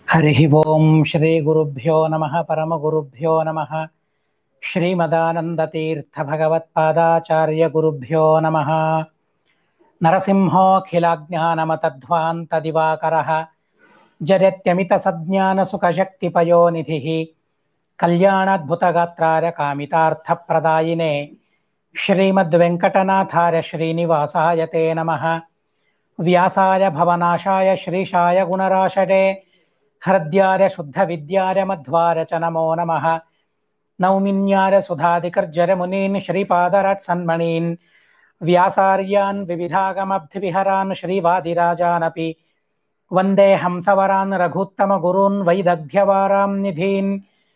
हरिः ओं श्रीगुरुभ्यो नमः परमगुरुभ्यो नमः श्रीमदानन्दतीर्थभगवत्पादाचार्यगुरुभ्यो नमः नरसिंहोऽखिलाज्ञानमतध्वान्तदिवाकरः जरत्यमितसज्ञानसुखशक्तिपयोनिधिः कल्याणाद्भुतगात्रार्य कामितार्थप्रदायिने श्रीमद्वेङ्कटनाथार्य श्रीनिवासाय ते नमः व्यासाय भवनाशाय श्रीशाय गुणराशरे हृद्यार्य शुद्धविद्यार्य मध्वार्य च नमो नमः नौमिन्यार्य सुधादिकर्जर मुनीन् श्रीपादरत्सन्मणीन् व्यासार्यान् विविधागमब्धिविहरान् श्रीवादिराजानपि वन्दे हंसवरान् रघुत्तमगुरून् वैदग्ध्यवारां निधीन्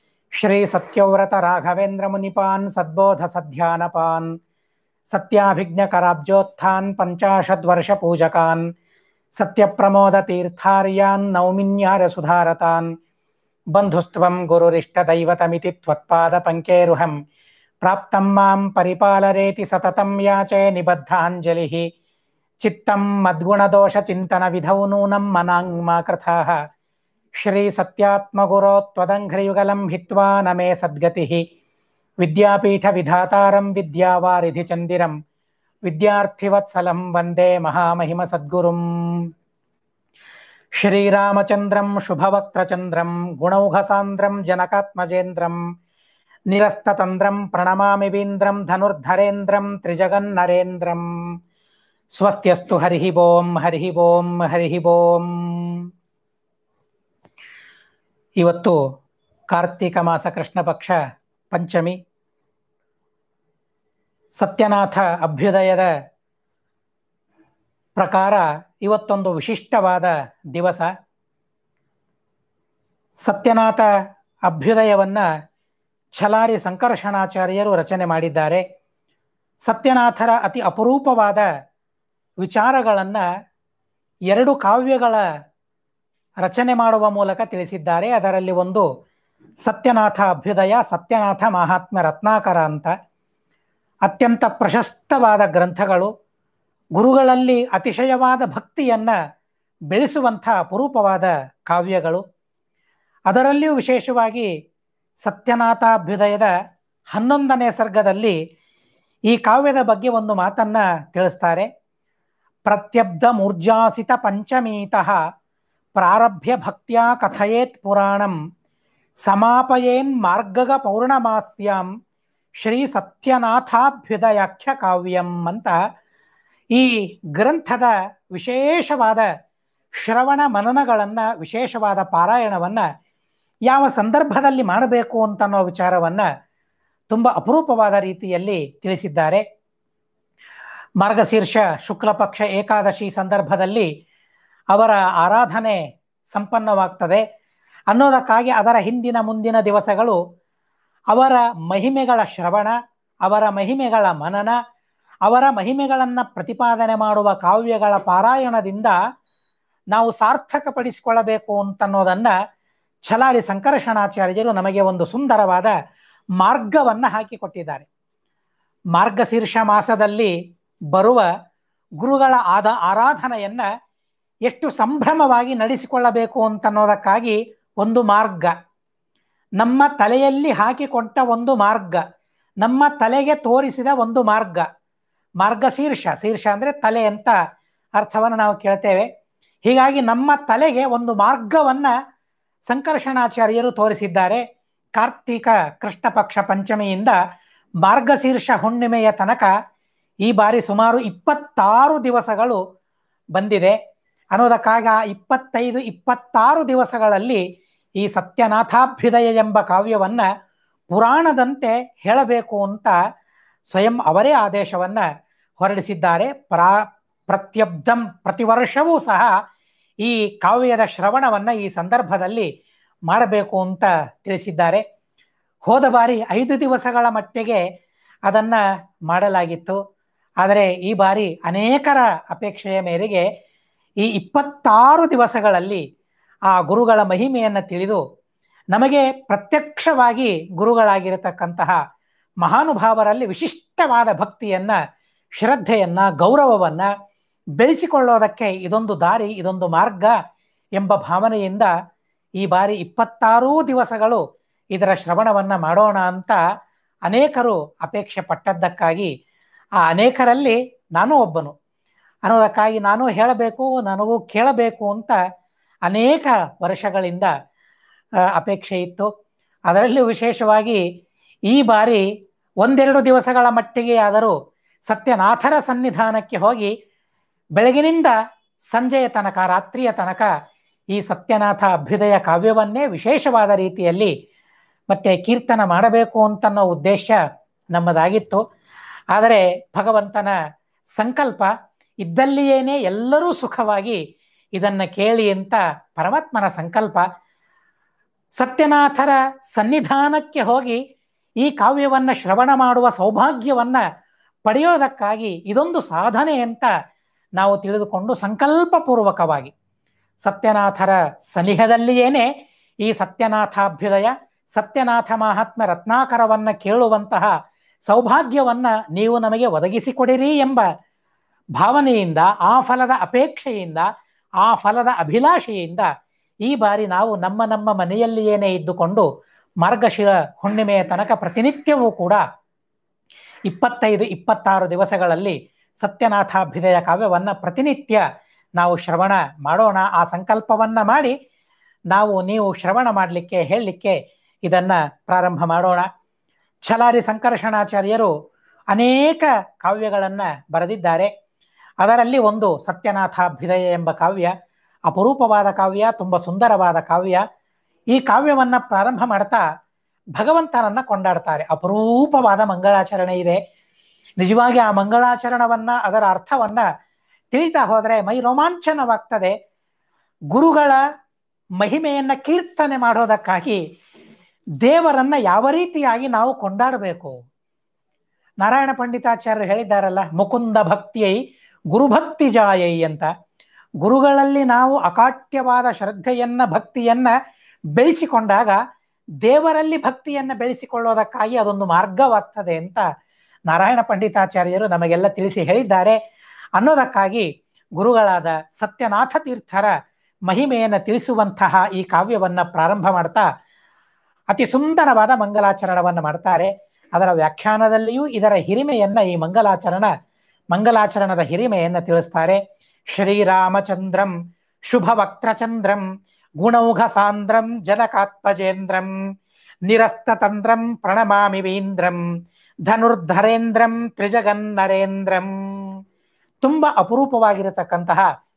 श्रीसत्यव्रतराघवेन्द्रमुनिपान् सद्बोधसध्यानपान् सत्याभिज्ञकराब्जोत्थान् पञ्चाशद्वर्षपूजकान् सत्यप्रमोदतीर्थार्यान् नौमिन्यारसुधारतान् बन्धुस्त्वं गुरुरिष्टदैवतमिति त्वत्पादपङ्केरुहं प्राप्तं मां परिपालरेति सततं याचे निबद्धाञ्जलिः चित्तं मद्गुणदोषचिन्तनविधौ नूनं मनाङ्मा कृथाः श्रीसत्यात्मगुरो त्वदङ्घ्रियुगलं हित्वा न मे सद्गतिः विद्यापीठविधातारं विद्यावारिधिचन्दिरं विद्यार्थिवत्सलं वन्दे महामहिमसद्गुरुम् श्रीरामचन्द्रं शुभवक्त्रचन्द्रं गुणौघसान्द्रं जनकात्मजेन्द्रं निरस्ततन्द्रं प्रणमामि वीन्द्रं धनुर्धरेन्द्रं त्रिजगन्नरेन्द्रं स्वस्त्यस्तु हरिः ओं हरिः ಓಂ ಹರಿः ಓಂ ಇವತ್ತು ಕಾರ್ತೀಕ ಮಾಸ ಕೃಷ್ಣ ಪಕ್ಷ ಪಂಚಮಿ ಸತ್ಯನಾಥ ಅಭ್ಯುದಯದ ಪ್ರಕಾರ ಇವತ್ತೊಂದು ವಿಶಿಷ್ಟವಾದ ದಿವಸ ಸತ್ಯನಾಥ ಅಭ್ಯುದಯವನ್ನ ಛಲಾರಿ ಸಂಕರ್ಷಣಾಚಾರ್ಯರು ರಚನೆ ಮಾಡಿದ್ದಾರೆ ಸತ್ಯನಾಥರ ಅತಿ ಅಪರೂಪವಾದ ವಿಚಾರಗಳನ್ನು ಎರಡು ಕಾವ್ಯಗಳ ರಚನೆ ಮಾಡುವ ಮೂಲಕ ತಿಳಿಸಿದ್ದಾರೆ ಅದರಲ್ಲಿ ಒಂದು ಸತ್ಯನಾಥ ಅಭ್ಯುದಯ ಸತ್ಯನಾಥ ಮಹಾತ್ಮ ರತ್ನಾಕರ ಅಂತ ಅತ್ಯಂತ ಪ್ರಶಸ್ತವಾದ ಗ್ರಂಥಗಳು ಗುರುಗಳಲ್ಲಿ ಅತಿಶಯವಾದ ಭಕ್ತಿಯನ್ನ ಬೆಳೆಸುವಂಥ ಅಪರೂಪವಾದ ಕಾವ್ಯಗಳು ಅದರಲ್ಲಿಯೂ ವಿಶೇಷವಾಗಿ ಸತ್ಯನಾಥಾಭ್ಯುದಯದ ಹನ್ನೊಂದನೇ ಸರ್ಗದಲ್ಲಿ ಈ ಕಾವ್ಯದ ಬಗ್ಗೆ ಒಂದು ಮಾತನ್ನ ತಿಳಿಸ್ತಾರೆ ಪ್ರತ್ಯಬ್ಧ ಮೂರ್ಜಾಸಿತ ಪಂಚಮೀತಃ ಪ್ರಾರಭ್ಯ ಭಕ್ತ್ಯಾ ಕಥಯೇತ್ ಪುರಾಣಂ ಸಮಾಪಯೇನ್ ಮಾರ್ಗಗ ಪೌರ್ಣಮಾಸ್ಯಾಂ ಶ್ರೀ ಸತ್ಯನಾಥಾಭ್ಯುದಯಾಖ್ಯ ಕಾವ್ಯಂ ಅಂತ ಈ ಗ್ರಂಥದ ವಿಶೇಷವಾದ ಶ್ರವಣ ಮನನಗಳನ್ನು ವಿಶೇಷವಾದ ಪಾರಾಯಣವನ್ನು ಯಾವ ಸಂದರ್ಭದಲ್ಲಿ ಮಾಡಬೇಕು ಅಂತನ್ನೋ ವಿಚಾರವನ್ನು ತುಂಬ ಅಪರೂಪವಾದ ರೀತಿಯಲ್ಲಿ ತಿಳಿಸಿದ್ದಾರೆ ಮಾರ್ಗಶೀರ್ಷ ಶುಕ್ಲ ಪಕ್ಷ ಏಕಾದಶಿ ಸಂದರ್ಭದಲ್ಲಿ ಅವರ ಆರಾಧನೆ ಸಂಪನ್ನವಾಗ್ತದೆ ಅನ್ನೋದಕ್ಕಾಗಿ ಅದರ ಹಿಂದಿನ ಮುಂದಿನ ದಿವಸಗಳು ಅವರ ಮಹಿಮೆಗಳ ಶ್ರವಣ ಅವರ ಮಹಿಮೆಗಳ ಮನನ ಅವರ ಮಹಿಮೆಗಳನ್ನು ಪ್ರತಿಪಾದನೆ ಮಾಡುವ ಕಾವ್ಯಗಳ ಪಾರಾಯಣದಿಂದ ನಾವು ಸಾರ್ಥಕಪಡಿಸಿಕೊಳ್ಳಬೇಕು ಅಂತನ್ನೋದನ್ನ ಛಲಾರಿ ಸಂಕರ್ಷಣಾಚಾರ್ಯರು ನಮಗೆ ಒಂದು ಸುಂದರವಾದ ಮಾರ್ಗವನ್ನು ಹಾಕಿಕೊಟ್ಟಿದ್ದಾರೆ ಮಾರ್ಗಶೀರ್ಷ ಮಾಸದಲ್ಲಿ ಬರುವ ಗುರುಗಳ ಆದ ಆರಾಧನೆಯನ್ನ ಎಷ್ಟು ಸಂಭ್ರಮವಾಗಿ ನಡೆಸಿಕೊಳ್ಳಬೇಕು ಅಂತನ್ನೋದಕ್ಕಾಗಿ ಒಂದು ಮಾರ್ಗ ನಮ್ಮ ತಲೆಯಲ್ಲಿ ಹಾಕಿಕೊಟ್ಟ ಒಂದು ಮಾರ್ಗ ನಮ್ಮ ತಲೆಗೆ ತೋರಿಸಿದ ಒಂದು ಮಾರ್ಗ ಮಾರ್ಗಶೀರ್ಷ ಶೀರ್ಷ ಅಂದರೆ ತಲೆ ಅಂತ ಅರ್ಥವನ್ನು ನಾವು ಕೇಳ್ತೇವೆ ಹೀಗಾಗಿ ನಮ್ಮ ತಲೆಗೆ ಒಂದು ಮಾರ್ಗವನ್ನ ಸಂಕರ್ಷಣಾಚಾರ್ಯರು ತೋರಿಸಿದ್ದಾರೆ ಕಾರ್ತೀಕ ಕೃಷ್ಣ ಪಕ್ಷ ಪಂಚಮಿಯಿಂದ ಮಾರ್ಗಶೀರ್ಷ ಹುಣ್ಣಿಮೆಯ ತನಕ ಈ ಬಾರಿ ಸುಮಾರು ಇಪ್ಪತ್ತಾರು ದಿವಸಗಳು ಬಂದಿದೆ ಅನ್ನೋದಕ್ಕಾಗ ಇಪ್ಪತ್ತೈದು ಇಪ್ಪತ್ತಾರು ದಿವಸಗಳಲ್ಲಿ ಈ ಸತ್ಯನಾಥಾಭ್ಯುದಯ ಎಂಬ ಕಾವ್ಯವನ್ನ ಪುರಾಣದಂತೆ ಹೇಳಬೇಕು ಅಂತ ಸ್ವಯಂ ಅವರೇ ಆದೇಶವನ್ನ ಹೊರಡಿಸಿದ್ದಾರೆ ಪ್ರಾ ಪ್ರತ್ಯಬ್ಧಂ ಪ್ರತಿ ವರ್ಷವೂ ಸಹ ಈ ಕಾವ್ಯದ ಶ್ರವಣವನ್ನ ಈ ಸಂದರ್ಭದಲ್ಲಿ ಮಾಡಬೇಕು ಅಂತ ತಿಳಿಸಿದ್ದಾರೆ ಹೋದ ಬಾರಿ ಐದು ದಿವಸಗಳ ಮಟ್ಟಿಗೆ ಅದನ್ನ ಮಾಡಲಾಗಿತ್ತು ಆದರೆ ಈ ಬಾರಿ ಅನೇಕರ ಅಪೇಕ್ಷೆಯ ಮೇರೆಗೆ ಈ ಇಪ್ಪತ್ತಾರು ದಿವಸಗಳಲ್ಲಿ ಆ ಗುರುಗಳ ಮಹಿಮೆಯನ್ನು ತಿಳಿದು ನಮಗೆ ಪ್ರತ್ಯಕ್ಷವಾಗಿ ಗುರುಗಳಾಗಿರತಕ್ಕಂತಹ ಮಹಾನುಭಾವರಲ್ಲಿ ವಿಶಿಷ್ಟವಾದ ಭಕ್ತಿಯನ್ನ ಶ್ರದ್ಧೆಯನ್ನ ಗೌರವವನ್ನ ಬೆಳೆಸಿಕೊಳ್ಳೋದಕ್ಕೆ ಇದೊಂದು ದಾರಿ ಇದೊಂದು ಮಾರ್ಗ ಎಂಬ ಭಾವನೆಯಿಂದ ಈ ಬಾರಿ ಇಪ್ಪತ್ತಾರೂ ದಿವಸಗಳು ಇದರ ಶ್ರವಣವನ್ನ ಮಾಡೋಣ ಅಂತ ಅನೇಕರು ಅಪೇಕ್ಷೆ ಪಟ್ಟದ್ದಕ್ಕಾಗಿ ಆ ಅನೇಕರಲ್ಲಿ ನಾನು ಒಬ್ಬನು ಅನ್ನೋದಕ್ಕಾಗಿ ನಾನು ಹೇಳಬೇಕು ನನಗೂ ಕೇಳಬೇಕು ಅಂತ ಅನೇಕ ವರ್ಷಗಳಿಂದ ಅಪೇಕ್ಷೆ ಇತ್ತು ಅದರಲ್ಲೂ ವಿಶೇಷವಾಗಿ ಈ ಬಾರಿ ಒಂದೆರಡು ದಿವಸಗಳ ಮಟ್ಟಿಗೆ ಆದರೂ ಸತ್ಯನಾಥರ ಸನ್ನಿಧಾನಕ್ಕೆ ಹೋಗಿ ಬೆಳಗಿನಿಂದ ಸಂಜೆಯ ತನಕ ರಾತ್ರಿಯ ತನಕ ಈ ಸತ್ಯನಾಥ ಅಭ್ಯುದಯ ಕಾವ್ಯವನ್ನೇ ವಿಶೇಷವಾದ ರೀತಿಯಲ್ಲಿ ಮತ್ತೆ ಕೀರ್ತನ ಮಾಡಬೇಕು ಅಂತನ್ನೋ ಉದ್ದೇಶ ನಮ್ಮದಾಗಿತ್ತು ಆದರೆ ಭಗವಂತನ ಸಂಕಲ್ಪ ಇದ್ದಲ್ಲಿಯೇನೆ ಎಲ್ಲರೂ ಸುಖವಾಗಿ ಇದನ್ನ ಕೇಳಿ ಅಂತ ಪರಮಾತ್ಮನ ಸಂಕಲ್ಪ ಸತ್ಯನಾಥರ ಸನ್ನಿಧಾನಕ್ಕೆ ಹೋಗಿ ಈ ಕಾವ್ಯವನ್ನ ಶ್ರವಣ ಮಾಡುವ ಸೌಭಾಗ್ಯವನ್ನ ಪಡೆಯೋದಕ್ಕಾಗಿ ಇದೊಂದು ಸಾಧನೆ ಅಂತ ನಾವು ತಿಳಿದುಕೊಂಡು ಸಂಕಲ್ಪಪೂರ್ವಕವಾಗಿ ಸತ್ಯನಾಥರ ಸನಿಹದಲ್ಲಿಯೇನೆ ಈ ಸತ್ಯನಾಥಾಭ್ಯುದಯ ಸತ್ಯನಾಥ ಮಹಾತ್ಮ ರತ್ನಾಕರವನ್ನ ಕೇಳುವಂತಹ ಸೌಭಾಗ್ಯವನ್ನ ನೀವು ನಮಗೆ ಒದಗಿಸಿಕೊಡಿರಿ ಎಂಬ ಭಾವನೆಯಿಂದ ಆ ಫಲದ ಅಪೇಕ್ಷೆಯಿಂದ ಆ ಫಲದ ಅಭಿಲಾಷೆಯಿಂದ ಈ ಬಾರಿ ನಾವು ನಮ್ಮ ನಮ್ಮ ಮನೆಯಲ್ಲಿಯೇನೆ ಇದ್ದುಕೊಂಡು ಮಾರ್ಗಶಿರ ಹುಣ್ಣಿಮೆಯ ತನಕ ಪ್ರತಿನಿತ್ಯವೂ ಕೂಡ ಇಪ್ಪತ್ತೈದು ಇಪ್ಪತ್ತಾರು ದಿವಸಗಳಲ್ಲಿ ಸತ್ಯನಾಥಾಭ್ಯುದಯ ಕಾವ್ಯವನ್ನ ಪ್ರತಿನಿತ್ಯ ನಾವು ಶ್ರವಣ ಮಾಡೋಣ ಆ ಸಂಕಲ್ಪವನ್ನ ಮಾಡಿ ನಾವು ನೀವು ಶ್ರವಣ ಮಾಡಲಿಕ್ಕೆ ಹೇಳಲಿಕ್ಕೆ ಇದನ್ನ ಪ್ರಾರಂಭ ಮಾಡೋಣ ಛಲಾರಿ ಸಂಕರ್ಷಣಾಚಾರ್ಯರು ಅನೇಕ ಕಾವ್ಯಗಳನ್ನ ಬರೆದಿದ್ದಾರೆ ಅದರಲ್ಲಿ ಒಂದು ಸತ್ಯನಾಥಾಭ್ಯುದಯ ಎಂಬ ಕಾವ್ಯ ಅಪರೂಪವಾದ ಕಾವ್ಯ ತುಂಬ ಸುಂದರವಾದ ಕಾವ್ಯ ಈ ಕಾವ್ಯವನ್ನ ಪ್ರಾರಂಭ ಮಾಡ್ತಾ ಭಗವಂತನನ್ನ ಕೊಂಡಾಡ್ತಾರೆ ಅಪರೂಪವಾದ ಮಂಗಳಾಚರಣೆ ಇದೆ ನಿಜವಾಗಿ ಆ ಮಂಗಳಾಚರಣವನ್ನ ಅದರ ಅರ್ಥವನ್ನ ತಿಳಿತಾ ಹೋದರೆ ಮೈ ರೋಮಾಂಚನವಾಗ್ತದೆ ಗುರುಗಳ ಮಹಿಮೆಯನ್ನ ಕೀರ್ತನೆ ಮಾಡೋದಕ್ಕಾಗಿ ದೇವರನ್ನ ಯಾವ ರೀತಿಯಾಗಿ ನಾವು ಕೊಂಡಾಡಬೇಕು ನಾರಾಯಣ ಪಂಡಿತಾಚಾರ್ಯರು ಹೇಳಿದ್ದಾರಲ್ಲ ಮುಕುಂದ ಭಕ್ತಿಯೈ ಗುರುಭಕ್ತಿ ಜಾಯೈ ಅಂತ ಗುರುಗಳಲ್ಲಿ ನಾವು ಅಕಾಟ್ಯವಾದ ಶ್ರದ್ಧೆಯನ್ನ ಭಕ್ತಿಯನ್ನ ಬೆಳೆಸಿಕೊಂಡಾಗ ದೇವರಲ್ಲಿ ಭಕ್ತಿಯನ್ನ ಬೆಳೆಸಿಕೊಳ್ಳೋದಕ್ಕಾಗಿ ಅದೊಂದು ಮಾರ್ಗವಾಗ್ತದೆ ಅಂತ ನಾರಾಯಣ ಪಂಡಿತಾಚಾರ್ಯರು ನಮಗೆಲ್ಲ ತಿಳಿಸಿ ಹೇಳಿದ್ದಾರೆ ಅನ್ನೋದಕ್ಕಾಗಿ ಗುರುಗಳಾದ ಸತ್ಯನಾಥ ತೀರ್ಥರ ಮಹಿಮೆಯನ್ನು ತಿಳಿಸುವಂತಹ ಈ ಕಾವ್ಯವನ್ನ ಪ್ರಾರಂಭ ಮಾಡ್ತಾ ಅತಿ ಸುಂದರವಾದ ಮಂಗಲಾಚರಣವನ್ನು ಮಾಡ್ತಾರೆ ಅದರ ವ್ಯಾಖ್ಯಾನದಲ್ಲಿಯೂ ಇದರ ಹಿರಿಮೆಯನ್ನ ಈ ಮಂಗಲಾಚರಣ ಮಂಗಲಾಚರಣದ ಹಿರಿಮೆಯನ್ನ ತಿಳಿಸ್ತಾರೆ ಶ್ರೀರಾಮಚಂದ್ರಂ ಶುಭವಕ್ತ್ರಚಂದ್ರಂ ಗುಣೌಘ ಸಾಂದ್ರಂ ಜನಕಾತ್ಮಜೇಂದ್ರಂ ನಿರಸ್ತತಂದ್ರಂ ಪ್ರಣಮಾಮಿ ವೀಂದ್ರಂ ಧನುರ್ಧರೇಂದ್ರಂ ತ್ರಿಜಗನ್ನರೇಂದ್ರಂ ತುಂಬ ಅಪರೂಪವಾಗಿರತಕ್ಕಂತಹ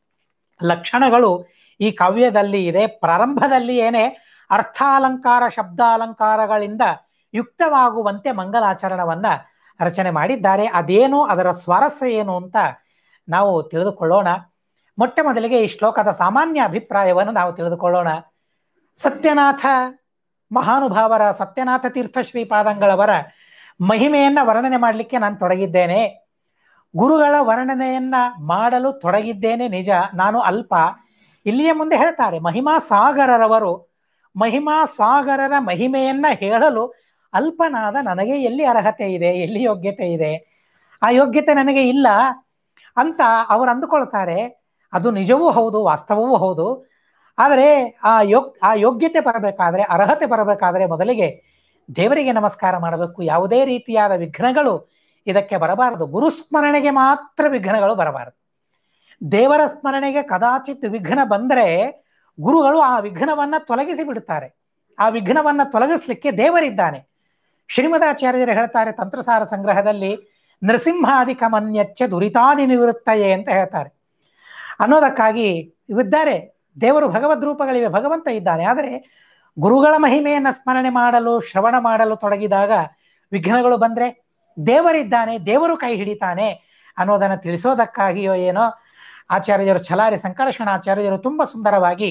ಲಕ್ಷಣಗಳು ಈ ಕಾವ್ಯದಲ್ಲಿ ಇದೆ ಪ್ರಾರಂಭದಲ್ಲಿ ಏನೇ ಅರ್ಥಾಲಂಕಾರ ಶಬ್ದಾಲಂಕಾರಗಳಿಂದ ಯುಕ್ತವಾಗುವಂತೆ ಮಂಗಲಾಚರಣವನ್ನ ರಚನೆ ಮಾಡಿದ್ದಾರೆ ಅದೇನು ಅದರ ಸ್ವಾರಸ್ಯ ಏನು ಅಂತ ನಾವು ತಿಳಿದುಕೊಳ್ಳೋಣ ಮೊಟ್ಟ ಮೊದಲಿಗೆ ಈ ಶ್ಲೋಕದ ಸಾಮಾನ್ಯ ಅಭಿಪ್ರಾಯವನ್ನು ನಾವು ತಿಳಿದುಕೊಳ್ಳೋಣ ಸತ್ಯನಾಥ ಮಹಾನುಭಾವರ ಸತ್ಯನಾಥ ತೀರ್ಥ ಶ್ರೀಪಾದಂಗಳವರ ಮಹಿಮೆಯನ್ನ ವರ್ಣನೆ ಮಾಡಲಿಕ್ಕೆ ನಾನು ತೊಡಗಿದ್ದೇನೆ ಗುರುಗಳ ವರ್ಣನೆಯನ್ನ ಮಾಡಲು ತೊಡಗಿದ್ದೇನೆ ನಿಜ ನಾನು ಅಲ್ಪ ಇಲ್ಲಿಯ ಮುಂದೆ ಹೇಳ್ತಾರೆ ಮಹಿಮಾ ಸಾಗರರವರು ಮಹಿಮಾ ಸಾಗರರ ಮಹಿಮೆಯನ್ನ ಹೇಳಲು ಅಲ್ಪನಾದ ನನಗೆ ಎಲ್ಲಿ ಅರ್ಹತೆ ಇದೆ ಎಲ್ಲಿ ಯೋಗ್ಯತೆ ಇದೆ ಆ ಯೋಗ್ಯತೆ ನನಗೆ ಇಲ್ಲ ಅಂತ ಅವರು ಅಂದುಕೊಳ್ತಾರೆ ಅದು ನಿಜವೂ ಹೌದು ವಾಸ್ತವವೂ ಹೌದು ಆದರೆ ಆ ಯೋಗ್ ಆ ಯೋಗ್ಯತೆ ಬರಬೇಕಾದ್ರೆ ಅರ್ಹತೆ ಬರಬೇಕಾದ್ರೆ ಮೊದಲಿಗೆ ದೇವರಿಗೆ ನಮಸ್ಕಾರ ಮಾಡಬೇಕು ಯಾವುದೇ ರೀತಿಯಾದ ವಿಘ್ನಗಳು ಇದಕ್ಕೆ ಬರಬಾರದು ಗುರುಸ್ಮರಣೆಗೆ ಮಾತ್ರ ವಿಘ್ನಗಳು ಬರಬಾರದು ದೇವರ ಸ್ಮರಣೆಗೆ ಕದಾಚಿತ್ ವಿಘ್ನ ಬಂದರೆ ಗುರುಗಳು ಆ ವಿಘ್ನವನ್ನ ತೊಲಗಿಸಿ ಬಿಡುತ್ತಾರೆ ಆ ವಿಘ್ನವನ್ನ ತೊಲಗಿಸ್ಲಿಕ್ಕೆ ದೇವರಿದ್ದಾನೆ ಶ್ರೀಮದಾಚಾರ್ಯರು ಹೇಳ್ತಾರೆ ತಂತ್ರಸಾರ ಸಂಗ್ರಹದಲ್ಲಿ ನರಸಿಂಹಾದಿ ಕಮನ್ಯಚ್ಚ ದುರಿತಾದಿ ನಿವೃತ್ತಯೇ ಅಂತ ಹೇಳ್ತಾರೆ ಅನ್ನೋದಕ್ಕಾಗಿ ಇವಿದ್ದಾರೆ ದೇವರು ಭಗವದ್ ರೂಪಗಳಿವೆ ಭಗವಂತ ಇದ್ದಾನೆ ಆದರೆ ಗುರುಗಳ ಮಹಿಮೆಯನ್ನ ಸ್ಮರಣೆ ಮಾಡಲು ಶ್ರವಣ ಮಾಡಲು ತೊಡಗಿದಾಗ ವಿಘ್ನಗಳು ಬಂದ್ರೆ ದೇವರಿದ್ದಾನೆ ದೇವರು ಕೈ ಹಿಡಿತಾನೆ ಅನ್ನೋದನ್ನು ತಿಳಿಸೋದಕ್ಕಾಗಿಯೋ ಏನೋ ಆಚಾರ್ಯರು ಛಲಾರಿ ಸಂಕರ್ಷಣಾಚಾರ್ಯರು ತುಂಬಾ ಸುಂದರವಾಗಿ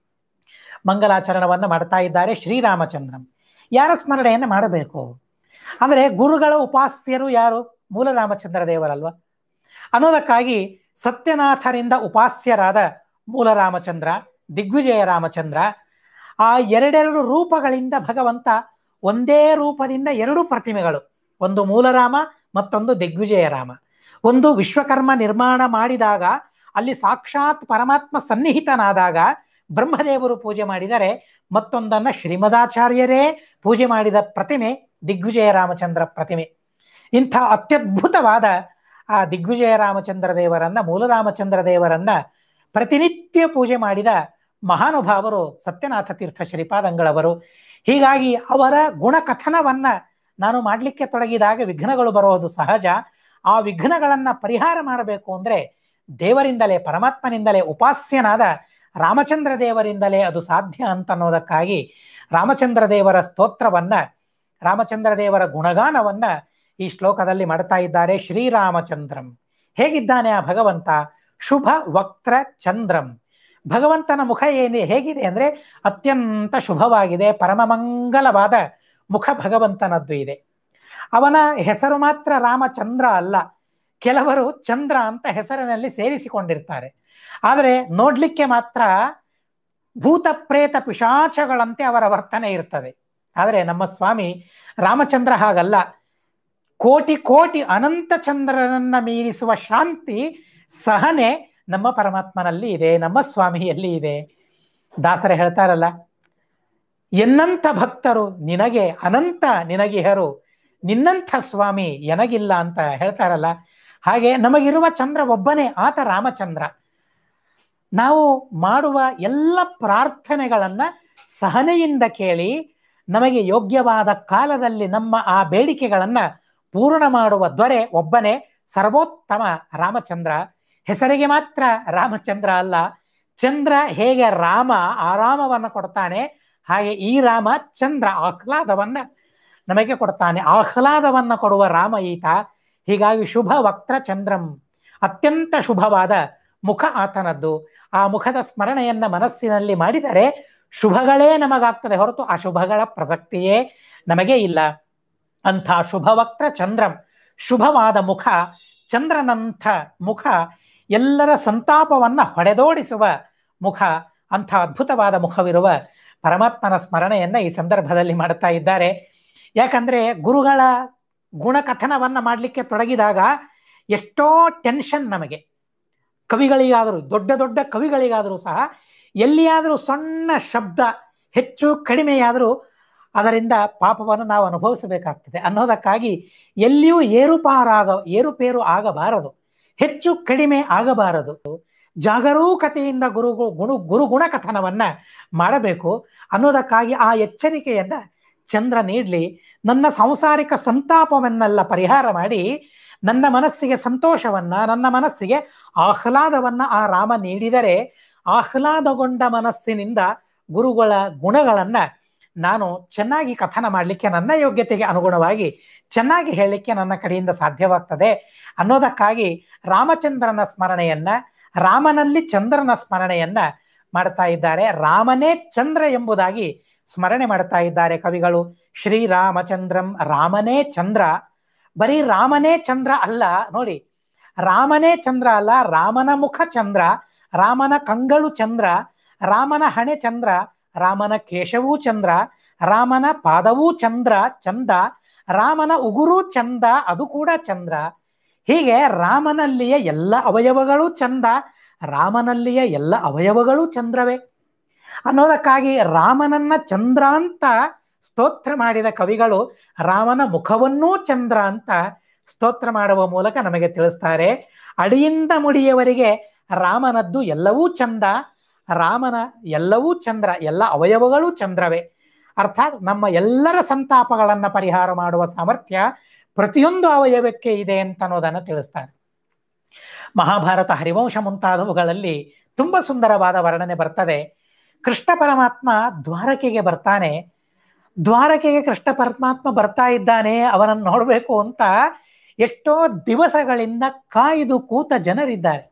ಮಂಗಲಾಚರಣವನ್ನು ಮಾಡ್ತಾ ಇದ್ದಾರೆ ಶ್ರೀರಾಮಚಂದ್ರಂ ಯಾರ ಸ್ಮರಣೆಯನ್ನು ಮಾಡಬೇಕು ಅಂದರೆ ಗುರುಗಳ ಉಪಾಸ್ಯರು ಯಾರು ಮೂಲ ರಾಮಚಂದ್ರ ದೇವರಲ್ವಾ ಅನ್ನೋದಕ್ಕಾಗಿ ಸತ್ಯನಾಥರಿಂದ ಉಪಾಸ್ಯರಾದ ಮೂಲ ರಾಮಚಂದ್ರ ದಿಗ್ವಿಜಯ ರಾಮಚಂದ್ರ ಆ ಎರಡೆರಡು ರೂಪಗಳಿಂದ ಭಗವಂತ ಒಂದೇ ರೂಪದಿಂದ ಎರಡು ಪ್ರತಿಮೆಗಳು ಒಂದು ಮೂಲರಾಮ ಮತ್ತೊಂದು ದಿಗ್ವಿಜಯ ರಾಮ ಒಂದು ವಿಶ್ವಕರ್ಮ ನಿರ್ಮಾಣ ಮಾಡಿದಾಗ ಅಲ್ಲಿ ಸಾಕ್ಷಾತ್ ಪರಮಾತ್ಮ ಸನ್ನಿಹಿತನಾದಾಗ ಬ್ರಹ್ಮದೇವರು ಪೂಜೆ ಮಾಡಿದರೆ ಮತ್ತೊಂದನ್ನ ಶ್ರೀಮದಾಚಾರ್ಯರೇ ಪೂಜೆ ಮಾಡಿದ ಪ್ರತಿಮೆ ದಿಗ್ವಿಜಯ ರಾಮಚಂದ್ರ ಪ್ರತಿಮೆ ಇಂಥ ಅತ್ಯದ್ಭುತವಾದ ಆ ದಿಗ್ವಿಜಯ ರಾಮಚಂದ್ರ ದೇವರನ್ನ ಮೂಲ ರಾಮಚಂದ್ರ ದೇವರನ್ನ ಪ್ರತಿನಿತ್ಯ ಪೂಜೆ ಮಾಡಿದ ಮಹಾನುಭಾವರು ಸತ್ಯನಾಥ ತೀರ್ಥ ಶ್ರೀಪಾದಂಗಳವರು ಹೀಗಾಗಿ ಅವರ ಗುಣಕಥನವನ್ನ ನಾನು ಮಾಡಲಿಕ್ಕೆ ತೊಡಗಿದಾಗ ವಿಘ್ನಗಳು ಬರೋದು ಸಹಜ ಆ ವಿಘ್ನಗಳನ್ನ ಪರಿಹಾರ ಮಾಡಬೇಕು ಅಂದ್ರೆ ದೇವರಿಂದಲೇ ಪರಮಾತ್ಮನಿಂದಲೇ ಉಪಾಸ್ಯನಾದ ರಾಮಚಂದ್ರ ದೇವರಿಂದಲೇ ಅದು ಸಾಧ್ಯ ಅಂತ ಅನ್ನೋದಕ್ಕಾಗಿ ರಾಮಚಂದ್ರ ದೇವರ ಸ್ತೋತ್ರವನ್ನ ರಾಮಚಂದ್ರ ದೇವರ ಗುಣಗಾನವನ್ನ ಈ ಶ್ಲೋಕದಲ್ಲಿ ಮಾಡ್ತಾ ಇದ್ದಾರೆ ಶ್ರೀರಾಮಚಂದ್ರಂ ಹೇಗಿದ್ದಾನೆ ಆ ಭಗವಂತ ಶುಭ ವಕ್ತ್ರ ಚಂದ್ರಂ ಭಗವಂತನ ಮುಖ ಏನಿ ಹೇಗಿದೆ ಅಂದ್ರೆ ಅತ್ಯಂತ ಶುಭವಾಗಿದೆ ಪರಮಮಂಗಲವಾದ ಮುಖ ಭಗವಂತನದ್ದು ಇದೆ ಅವನ ಹೆಸರು ಮಾತ್ರ ರಾಮಚಂದ್ರ ಅಲ್ಲ ಕೆಲವರು ಚಂದ್ರ ಅಂತ ಹೆಸರಿನಲ್ಲಿ ಸೇರಿಸಿಕೊಂಡಿರ್ತಾರೆ ಆದರೆ ನೋಡ್ಲಿಕ್ಕೆ ಮಾತ್ರ ಭೂತ ಪ್ರೇತ ಪಿಶಾಚಗಳಂತೆ ಅವರ ವರ್ತನೆ ಇರ್ತದೆ ಆದರೆ ನಮ್ಮ ಸ್ವಾಮಿ ರಾಮಚಂದ್ರ ಹಾಗಲ್ಲ ಕೋಟಿ ಕೋಟಿ ಅನಂತ ಚಂದ್ರನನ್ನ ಮೀರಿಸುವ ಶಾಂತಿ ಸಹನೆ ನಮ್ಮ ಪರಮಾತ್ಮನಲ್ಲಿ ಇದೆ ನಮ್ಮ ಸ್ವಾಮಿಯಲ್ಲಿ ಇದೆ ದಾಸರ ಹೇಳ್ತಾರಲ್ಲ ಎನ್ನಂಥ ಭಕ್ತರು ನಿನಗೆ ಅನಂತ ನಿನಗಿಹರು ನಿನ್ನಂಥ ಸ್ವಾಮಿ ಎನಗಿಲ್ಲ ಅಂತ ಹೇಳ್ತಾರಲ್ಲ ಹಾಗೆ ನಮಗಿರುವ ಚಂದ್ರ ಒಬ್ಬನೇ ಆತ ರಾಮಚಂದ್ರ ನಾವು ಮಾಡುವ ಎಲ್ಲ ಪ್ರಾರ್ಥನೆಗಳನ್ನ ಸಹನೆಯಿಂದ ಕೇಳಿ ನಮಗೆ ಯೋಗ್ಯವಾದ ಕಾಲದಲ್ಲಿ ನಮ್ಮ ಆ ಬೇಡಿಕೆಗಳನ್ನ ಪೂರ್ಣ ಮಾಡುವ ದೊರೆ ಒಬ್ಬನೇ ಸರ್ವೋತ್ತಮ ರಾಮಚಂದ್ರ ಹೆಸರಿಗೆ ಮಾತ್ರ ರಾಮಚಂದ್ರ ಅಲ್ಲ ಚಂದ್ರ ಹೇಗೆ ರಾಮ ಆರಾಮವನ್ನ ಕೊಡ್ತಾನೆ ಹಾಗೆ ಈ ರಾಮ ಚಂದ್ರ ಆಹ್ಲಾದವನ್ನ ನಮಗೆ ಕೊಡ್ತಾನೆ ಆಹ್ಲಾದವನ್ನ ಕೊಡುವ ರಾಮ ಈತ ಹೀಗಾಗಿ ಶುಭ ವಕ್ತ್ರ ಚಂದ್ರಂ ಅತ್ಯಂತ ಶುಭವಾದ ಮುಖ ಆತನದ್ದು ಆ ಮುಖದ ಸ್ಮರಣೆಯನ್ನ ಮನಸ್ಸಿನಲ್ಲಿ ಮಾಡಿದರೆ ಶುಭಗಳೇ ನಮಗಾಗ್ತದೆ ಹೊರತು ಅಶುಭಗಳ ಪ್ರಸಕ್ತಿಯೇ ನಮಗೆ ಇಲ್ಲ ಅಂಥ ಶುಭವಕ್ತ್ರ ಚಂದ್ರಂ ಶುಭವಾದ ಮುಖ ಚಂದ್ರನಂಥ ಮುಖ ಎಲ್ಲರ ಸಂತಾಪವನ್ನ ಹೊಡೆದೋಡಿಸುವ ಮುಖ ಅಂಥ ಅದ್ಭುತವಾದ ಮುಖವಿರುವ ಪರಮಾತ್ಮನ ಸ್ಮರಣೆಯನ್ನ ಈ ಸಂದರ್ಭದಲ್ಲಿ ಮಾಡ್ತಾ ಇದ್ದಾರೆ ಯಾಕಂದ್ರೆ ಗುರುಗಳ ಗುಣಕಥನವನ್ನ ಮಾಡಲಿಕ್ಕೆ ತೊಡಗಿದಾಗ ಎಷ್ಟೋ ಟೆನ್ಷನ್ ನಮಗೆ ಕವಿಗಳಿಗಾದರೂ ದೊಡ್ಡ ದೊಡ್ಡ ಕವಿಗಳಿಗಾದರೂ ಸಹ ಎಲ್ಲಿಯಾದರೂ ಸಣ್ಣ ಶಬ್ದ ಹೆಚ್ಚು ಕಡಿಮೆಯಾದರೂ ಅದರಿಂದ ಪಾಪವನ್ನು ನಾವು ಅನುಭವಿಸಬೇಕಾಗ್ತದೆ ಅನ್ನೋದಕ್ಕಾಗಿ ಎಲ್ಲಿಯೂ ಏರುಪಾರಾಗ ಏರುಪೇರು ಆಗಬಾರದು ಹೆಚ್ಚು ಕಡಿಮೆ ಆಗಬಾರದು ಜಾಗರೂಕತೆಯಿಂದ ಗುರು ಗುಣು ಗುರು ಗುಣಕಥನವನ್ನ ಮಾಡಬೇಕು ಅನ್ನೋದಕ್ಕಾಗಿ ಆ ಎಚ್ಚರಿಕೆಯನ್ನ ಚಂದ್ರ ನೀಡಲಿ ನನ್ನ ಸಾಂಸಾರಿಕ ಸಂತಾಪವನ್ನೆಲ್ಲ ಪರಿಹಾರ ಮಾಡಿ ನನ್ನ ಮನಸ್ಸಿಗೆ ಸಂತೋಷವನ್ನ ನನ್ನ ಮನಸ್ಸಿಗೆ ಆಹ್ಲಾದವನ್ನ ಆ ರಾಮ ನೀಡಿದರೆ ಆಹ್ಲಾದಗೊಂಡ ಮನಸ್ಸಿನಿಂದ ಗುರುಗಳ ಗುಣಗಳನ್ನ ನಾನು ಚೆನ್ನಾಗಿ ಕಥನ ಮಾಡಲಿಕ್ಕೆ ನನ್ನ ಯೋಗ್ಯತೆಗೆ ಅನುಗುಣವಾಗಿ ಚೆನ್ನಾಗಿ ಹೇಳಲಿಕ್ಕೆ ನನ್ನ ಕಡೆಯಿಂದ ಸಾಧ್ಯವಾಗ್ತದೆ ಅನ್ನೋದಕ್ಕಾಗಿ ರಾಮಚಂದ್ರನ ಸ್ಮರಣೆಯನ್ನ ರಾಮನಲ್ಲಿ ಚಂದ್ರನ ಸ್ಮರಣೆಯನ್ನ ಮಾಡ್ತಾ ಇದ್ದಾರೆ ರಾಮನೇ ಚಂದ್ರ ಎಂಬುದಾಗಿ ಸ್ಮರಣೆ ಮಾಡ್ತಾ ಇದ್ದಾರೆ ಕವಿಗಳು ಶ್ರೀರಾಮಚಂದ್ರಂ ರಾಮನೇ ಚಂದ್ರ ಬರೀ ರಾಮನೇ ಚಂದ್ರ ಅಲ್ಲ ನೋಡಿ ರಾಮನೇ ಚಂದ್ರ ಅಲ್ಲ ರಾಮನ ಮುಖ ಚಂದ್ರ ರಾಮನ ಕಂಗಳು ಚಂದ್ರ ರಾಮನ ಹಣೆ ಚಂದ್ರ ರಾಮನ ಕೇಶವೂ ಚಂದ್ರ ರಾಮನ ಪಾದವೂ ಚಂದ್ರ ಚಂದ ರಾಮನ ಉಗುರು ಚಂದ ಅದು ಕೂಡ ಚಂದ್ರ ಹೀಗೆ ರಾಮನಲ್ಲಿಯ ಎಲ್ಲ ಅವಯವಗಳು ಚಂದ ರಾಮನಲ್ಲಿಯ ಎಲ್ಲ ಅವಯವಗಳು ಚಂದ್ರವೇ ಅನ್ನೋದಕ್ಕಾಗಿ ರಾಮನನ್ನ ಚಂದ್ರ ಅಂತ ಸ್ತೋತ್ರ ಮಾಡಿದ ಕವಿಗಳು ರಾಮನ ಮುಖವನ್ನೂ ಚಂದ್ರ ಅಂತ ಸ್ತೋತ್ರ ಮಾಡುವ ಮೂಲಕ ನಮಗೆ ತಿಳಿಸ್ತಾರೆ ಅಡಿಯಿಂದ ಮುಡಿಯವರಿಗೆ ರಾಮನದ್ದು ಎಲ್ಲವೂ ಚಂದ ರಾಮನ ಎಲ್ಲವೂ ಚಂದ್ರ ಎಲ್ಲ ಅವಯವಗಳು ಚಂದ್ರವೇ ಅರ್ಥಾತ್ ನಮ್ಮ ಎಲ್ಲರ ಸಂತಾಪಗಳನ್ನ ಪರಿಹಾರ ಮಾಡುವ ಸಾಮರ್ಥ್ಯ ಪ್ರತಿಯೊಂದು ಅವಯವಕ್ಕೆ ಇದೆ ಅಂತ ಅನ್ನೋದನ್ನ ತಿಳಿಸ್ತಾರೆ ಮಹಾಭಾರತ ಹರಿವಂಶ ಮುಂತಾದವುಗಳಲ್ಲಿ ತುಂಬಾ ಸುಂದರವಾದ ವರ್ಣನೆ ಬರ್ತದೆ ಕೃಷ್ಣ ಪರಮಾತ್ಮ ದ್ವಾರಕೆಗೆ ಬರ್ತಾನೆ ದ್ವಾರಕೆಗೆ ಕೃಷ್ಣ ಪರಮಾತ್ಮ ಬರ್ತಾ ಇದ್ದಾನೆ ಅವನನ್ನು ನೋಡಬೇಕು ಅಂತ ಎಷ್ಟೋ ದಿವಸಗಳಿಂದ ಕಾಯ್ದು ಕೂತ ಜನರಿದ್ದಾರೆ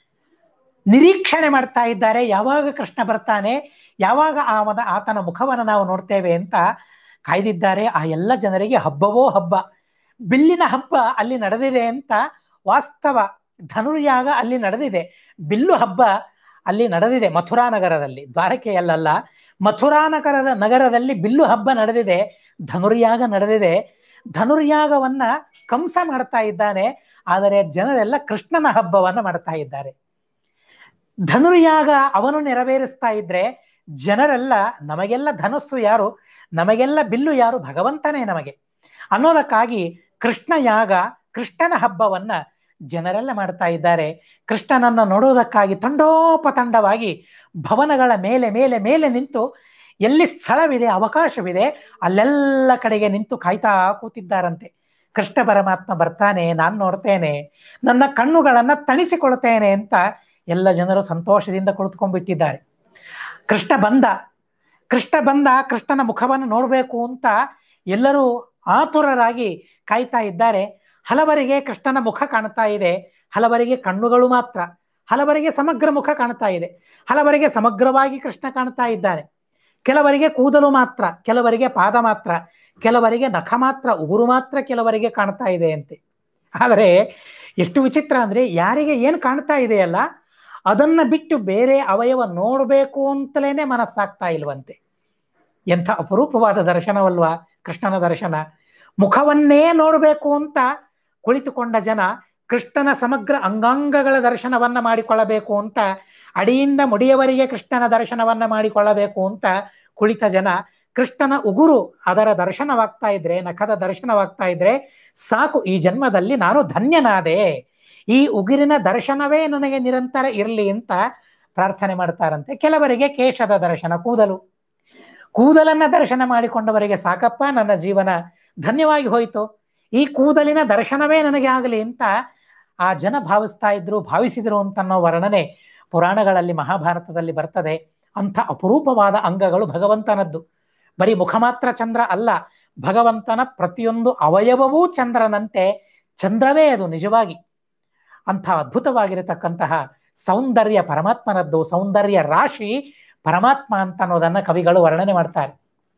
ನಿರೀಕ್ಷಣೆ ಮಾಡ್ತಾ ಇದ್ದಾರೆ ಯಾವಾಗ ಕೃಷ್ಣ ಬರ್ತಾನೆ ಯಾವಾಗ ಆವನ ಆತನ ಮುಖವನ್ನು ನಾವು ನೋಡ್ತೇವೆ ಅಂತ ಕಾಯ್ದಿದ್ದಾರೆ ಆ ಎಲ್ಲ ಜನರಿಗೆ ಹಬ್ಬವೋ ಹಬ್ಬ ಬಿಲ್ಲಿನ ಹಬ್ಬ ಅಲ್ಲಿ ನಡೆದಿದೆ ಅಂತ ವಾಸ್ತವ ಧನುರ್ಯಾಗ ಅಲ್ಲಿ ನಡೆದಿದೆ ಬಿಲ್ಲು ಹಬ್ಬ ಅಲ್ಲಿ ನಡೆದಿದೆ ಮಥುರಾ ನಗರದಲ್ಲಿ ದ್ವಾರಕೆಯಲ್ಲ ಮಥುರಾ ನಗರದ ನಗರದಲ್ಲಿ ಬಿಲ್ಲು ಹಬ್ಬ ನಡೆದಿದೆ ಧನುರ್ಯಾಗ ನಡೆದಿದೆ ಧನುರ್ಯಾಗವನ್ನ ಕಂಸ ಮಾಡ್ತಾ ಇದ್ದಾನೆ ಆದರೆ ಜನರೆಲ್ಲ ಕೃಷ್ಣನ ಹಬ್ಬವನ್ನ ಮಾಡ್ತಾ ಇದ್ದಾರೆ ಧನುರ್ಯಾಗ ಅವನು ನೆರವೇರಿಸ್ತಾ ಇದ್ರೆ ಜನರೆಲ್ಲ ನಮಗೆಲ್ಲ ಧನಸ್ಸು ಯಾರು ನಮಗೆಲ್ಲ ಬಿಲ್ಲು ಯಾರು ಭಗವಂತನೇ ನಮಗೆ ಅನ್ನೋದಕ್ಕಾಗಿ ಕೃಷ್ಣ ಯಾಗ ಕೃಷ್ಣನ ಹಬ್ಬವನ್ನ ಜನರೆಲ್ಲ ಮಾಡ್ತಾ ಇದ್ದಾರೆ ಕೃಷ್ಣನನ್ನು ನೋಡುವುದಕ್ಕಾಗಿ ತಂಡೋಪತಂಡವಾಗಿ ಭವನಗಳ ಮೇಲೆ ಮೇಲೆ ಮೇಲೆ ನಿಂತು ಎಲ್ಲಿ ಸ್ಥಳವಿದೆ ಅವಕಾಶವಿದೆ ಅಲ್ಲೆಲ್ಲ ಕಡೆಗೆ ನಿಂತು ಕಾಯ್ತಾ ಕೂತಿದ್ದಾರಂತೆ ಕೃಷ್ಣ ಪರಮಾತ್ಮ ಬರ್ತಾನೆ ನಾನು ನೋಡ್ತೇನೆ ನನ್ನ ಕಣ್ಣುಗಳನ್ನ ತಣಿಸಿಕೊಳ್ತೇನೆ ಅಂತ ಎಲ್ಲ ಜನರು ಸಂತೋಷದಿಂದ ಕುಳಿತುಕೊಂಡ್ಬಿಟ್ಟಿದ್ದಾರೆ ಕೃಷ್ಣ ಬಂದ ಕೃಷ್ಣ ಬಂದ ಕೃಷ್ಣನ ಮುಖವನ್ನು ನೋಡಬೇಕು ಅಂತ ಎಲ್ಲರೂ ಆತುರರಾಗಿ ಕಾಯ್ತಾ ಇದ್ದಾರೆ ಹಲವರಿಗೆ ಕೃಷ್ಣನ ಮುಖ ಕಾಣ್ತಾ ಇದೆ ಹಲವರಿಗೆ ಕಣ್ಣುಗಳು ಮಾತ್ರ ಹಲವರಿಗೆ ಸಮಗ್ರ ಮುಖ ಕಾಣ್ತಾ ಇದೆ ಹಲವರಿಗೆ ಸಮಗ್ರವಾಗಿ ಕೃಷ್ಣ ಕಾಣ್ತಾ ಇದ್ದಾನೆ ಕೆಲವರಿಗೆ ಕೂದಲು ಮಾತ್ರ ಕೆಲವರಿಗೆ ಪಾದ ಮಾತ್ರ ಕೆಲವರಿಗೆ ನಖ ಮಾತ್ರ ಉಗುರು ಮಾತ್ರ ಕೆಲವರಿಗೆ ಕಾಣ್ತಾ ಇದೆ ಅಂತೆ ಆದರೆ ಎಷ್ಟು ವಿಚಿತ್ರ ಅಂದ್ರೆ ಯಾರಿಗೆ ಏನು ಕಾಣ್ತಾ ಇದೆಯಲ್ಲ ಅದನ್ನ ಬಿಟ್ಟು ಬೇರೆ ಅವಯವ ನೋಡಬೇಕು ಅಂತಲೇನೆ ಮನಸ್ಸಾಗ್ತಾ ಇಲ್ವಂತೆ ಎಂಥ ಅಪರೂಪವಾದ ದರ್ಶನವಲ್ವಾ ಕೃಷ್ಣನ ದರ್ಶನ ಮುಖವನ್ನೇ ನೋಡಬೇಕು ಅಂತ ಕುಳಿತುಕೊಂಡ ಜನ ಕೃಷ್ಣನ ಸಮಗ್ರ ಅಂಗಾಂಗಗಳ ದರ್ಶನವನ್ನ ಮಾಡಿಕೊಳ್ಳಬೇಕು ಅಂತ ಅಡಿಯಿಂದ ಮುಡಿಯವರಿಗೆ ಕೃಷ್ಣನ ದರ್ಶನವನ್ನ ಮಾಡಿಕೊಳ್ಳಬೇಕು ಅಂತ ಕುಳಿತ ಜನ ಕೃಷ್ಣನ ಉಗುರು ಅದರ ದರ್ಶನವಾಗ್ತಾ ಇದ್ರೆ ನಖದ ದರ್ಶನವಾಗ್ತಾ ಇದ್ರೆ ಸಾಕು ಈ ಜನ್ಮದಲ್ಲಿ ನಾನು ಧನ್ಯನಾದೆ ಈ ಉಗುರಿನ ದರ್ಶನವೇ ನನಗೆ ನಿರಂತರ ಇರಲಿ ಅಂತ ಪ್ರಾರ್ಥನೆ ಮಾಡ್ತಾರಂತೆ ಕೆಲವರಿಗೆ ಕೇಶದ ದರ್ಶನ ಕೂದಲು ಕೂದಲನ್ನ ದರ್ಶನ ಮಾಡಿಕೊಂಡವರಿಗೆ ಸಾಕಪ್ಪ ನನ್ನ ಜೀವನ ಧನ್ಯವಾಗಿ ಹೋಯಿತು ಈ ಕೂದಲಿನ ದರ್ಶನವೇ ನನಗೆ ಆಗಲಿ ಅಂತ ಆ ಜನ ಭಾವಿಸ್ತಾ ಇದ್ರು ಭಾವಿಸಿದ್ರು ಅಂತನ್ನೋ ವರ್ಣನೆ ಪುರಾಣಗಳಲ್ಲಿ ಮಹಾಭಾರತದಲ್ಲಿ ಬರ್ತದೆ ಅಂಥ ಅಪರೂಪವಾದ ಅಂಗಗಳು ಭಗವಂತನದ್ದು ಬರೀ ಮುಖ ಮಾತ್ರ ಚಂದ್ರ ಅಲ್ಲ ಭಗವಂತನ ಪ್ರತಿಯೊಂದು ಅವಯವವೂ ಚಂದ್ರನಂತೆ ಚಂದ್ರವೇ ಅದು ನಿಜವಾಗಿ ಅಂಥ ಅದ್ಭುತವಾಗಿರತಕ್ಕಂತಹ ಸೌಂದರ್ಯ ಪರಮಾತ್ಮನದ್ದು ಸೌಂದರ್ಯ ರಾಶಿ ಪರಮಾತ್ಮ ಅಂತ ಅನ್ನೋದನ್ನ ಕವಿಗಳು ವರ್ಣನೆ ಮಾಡ್ತಾರೆ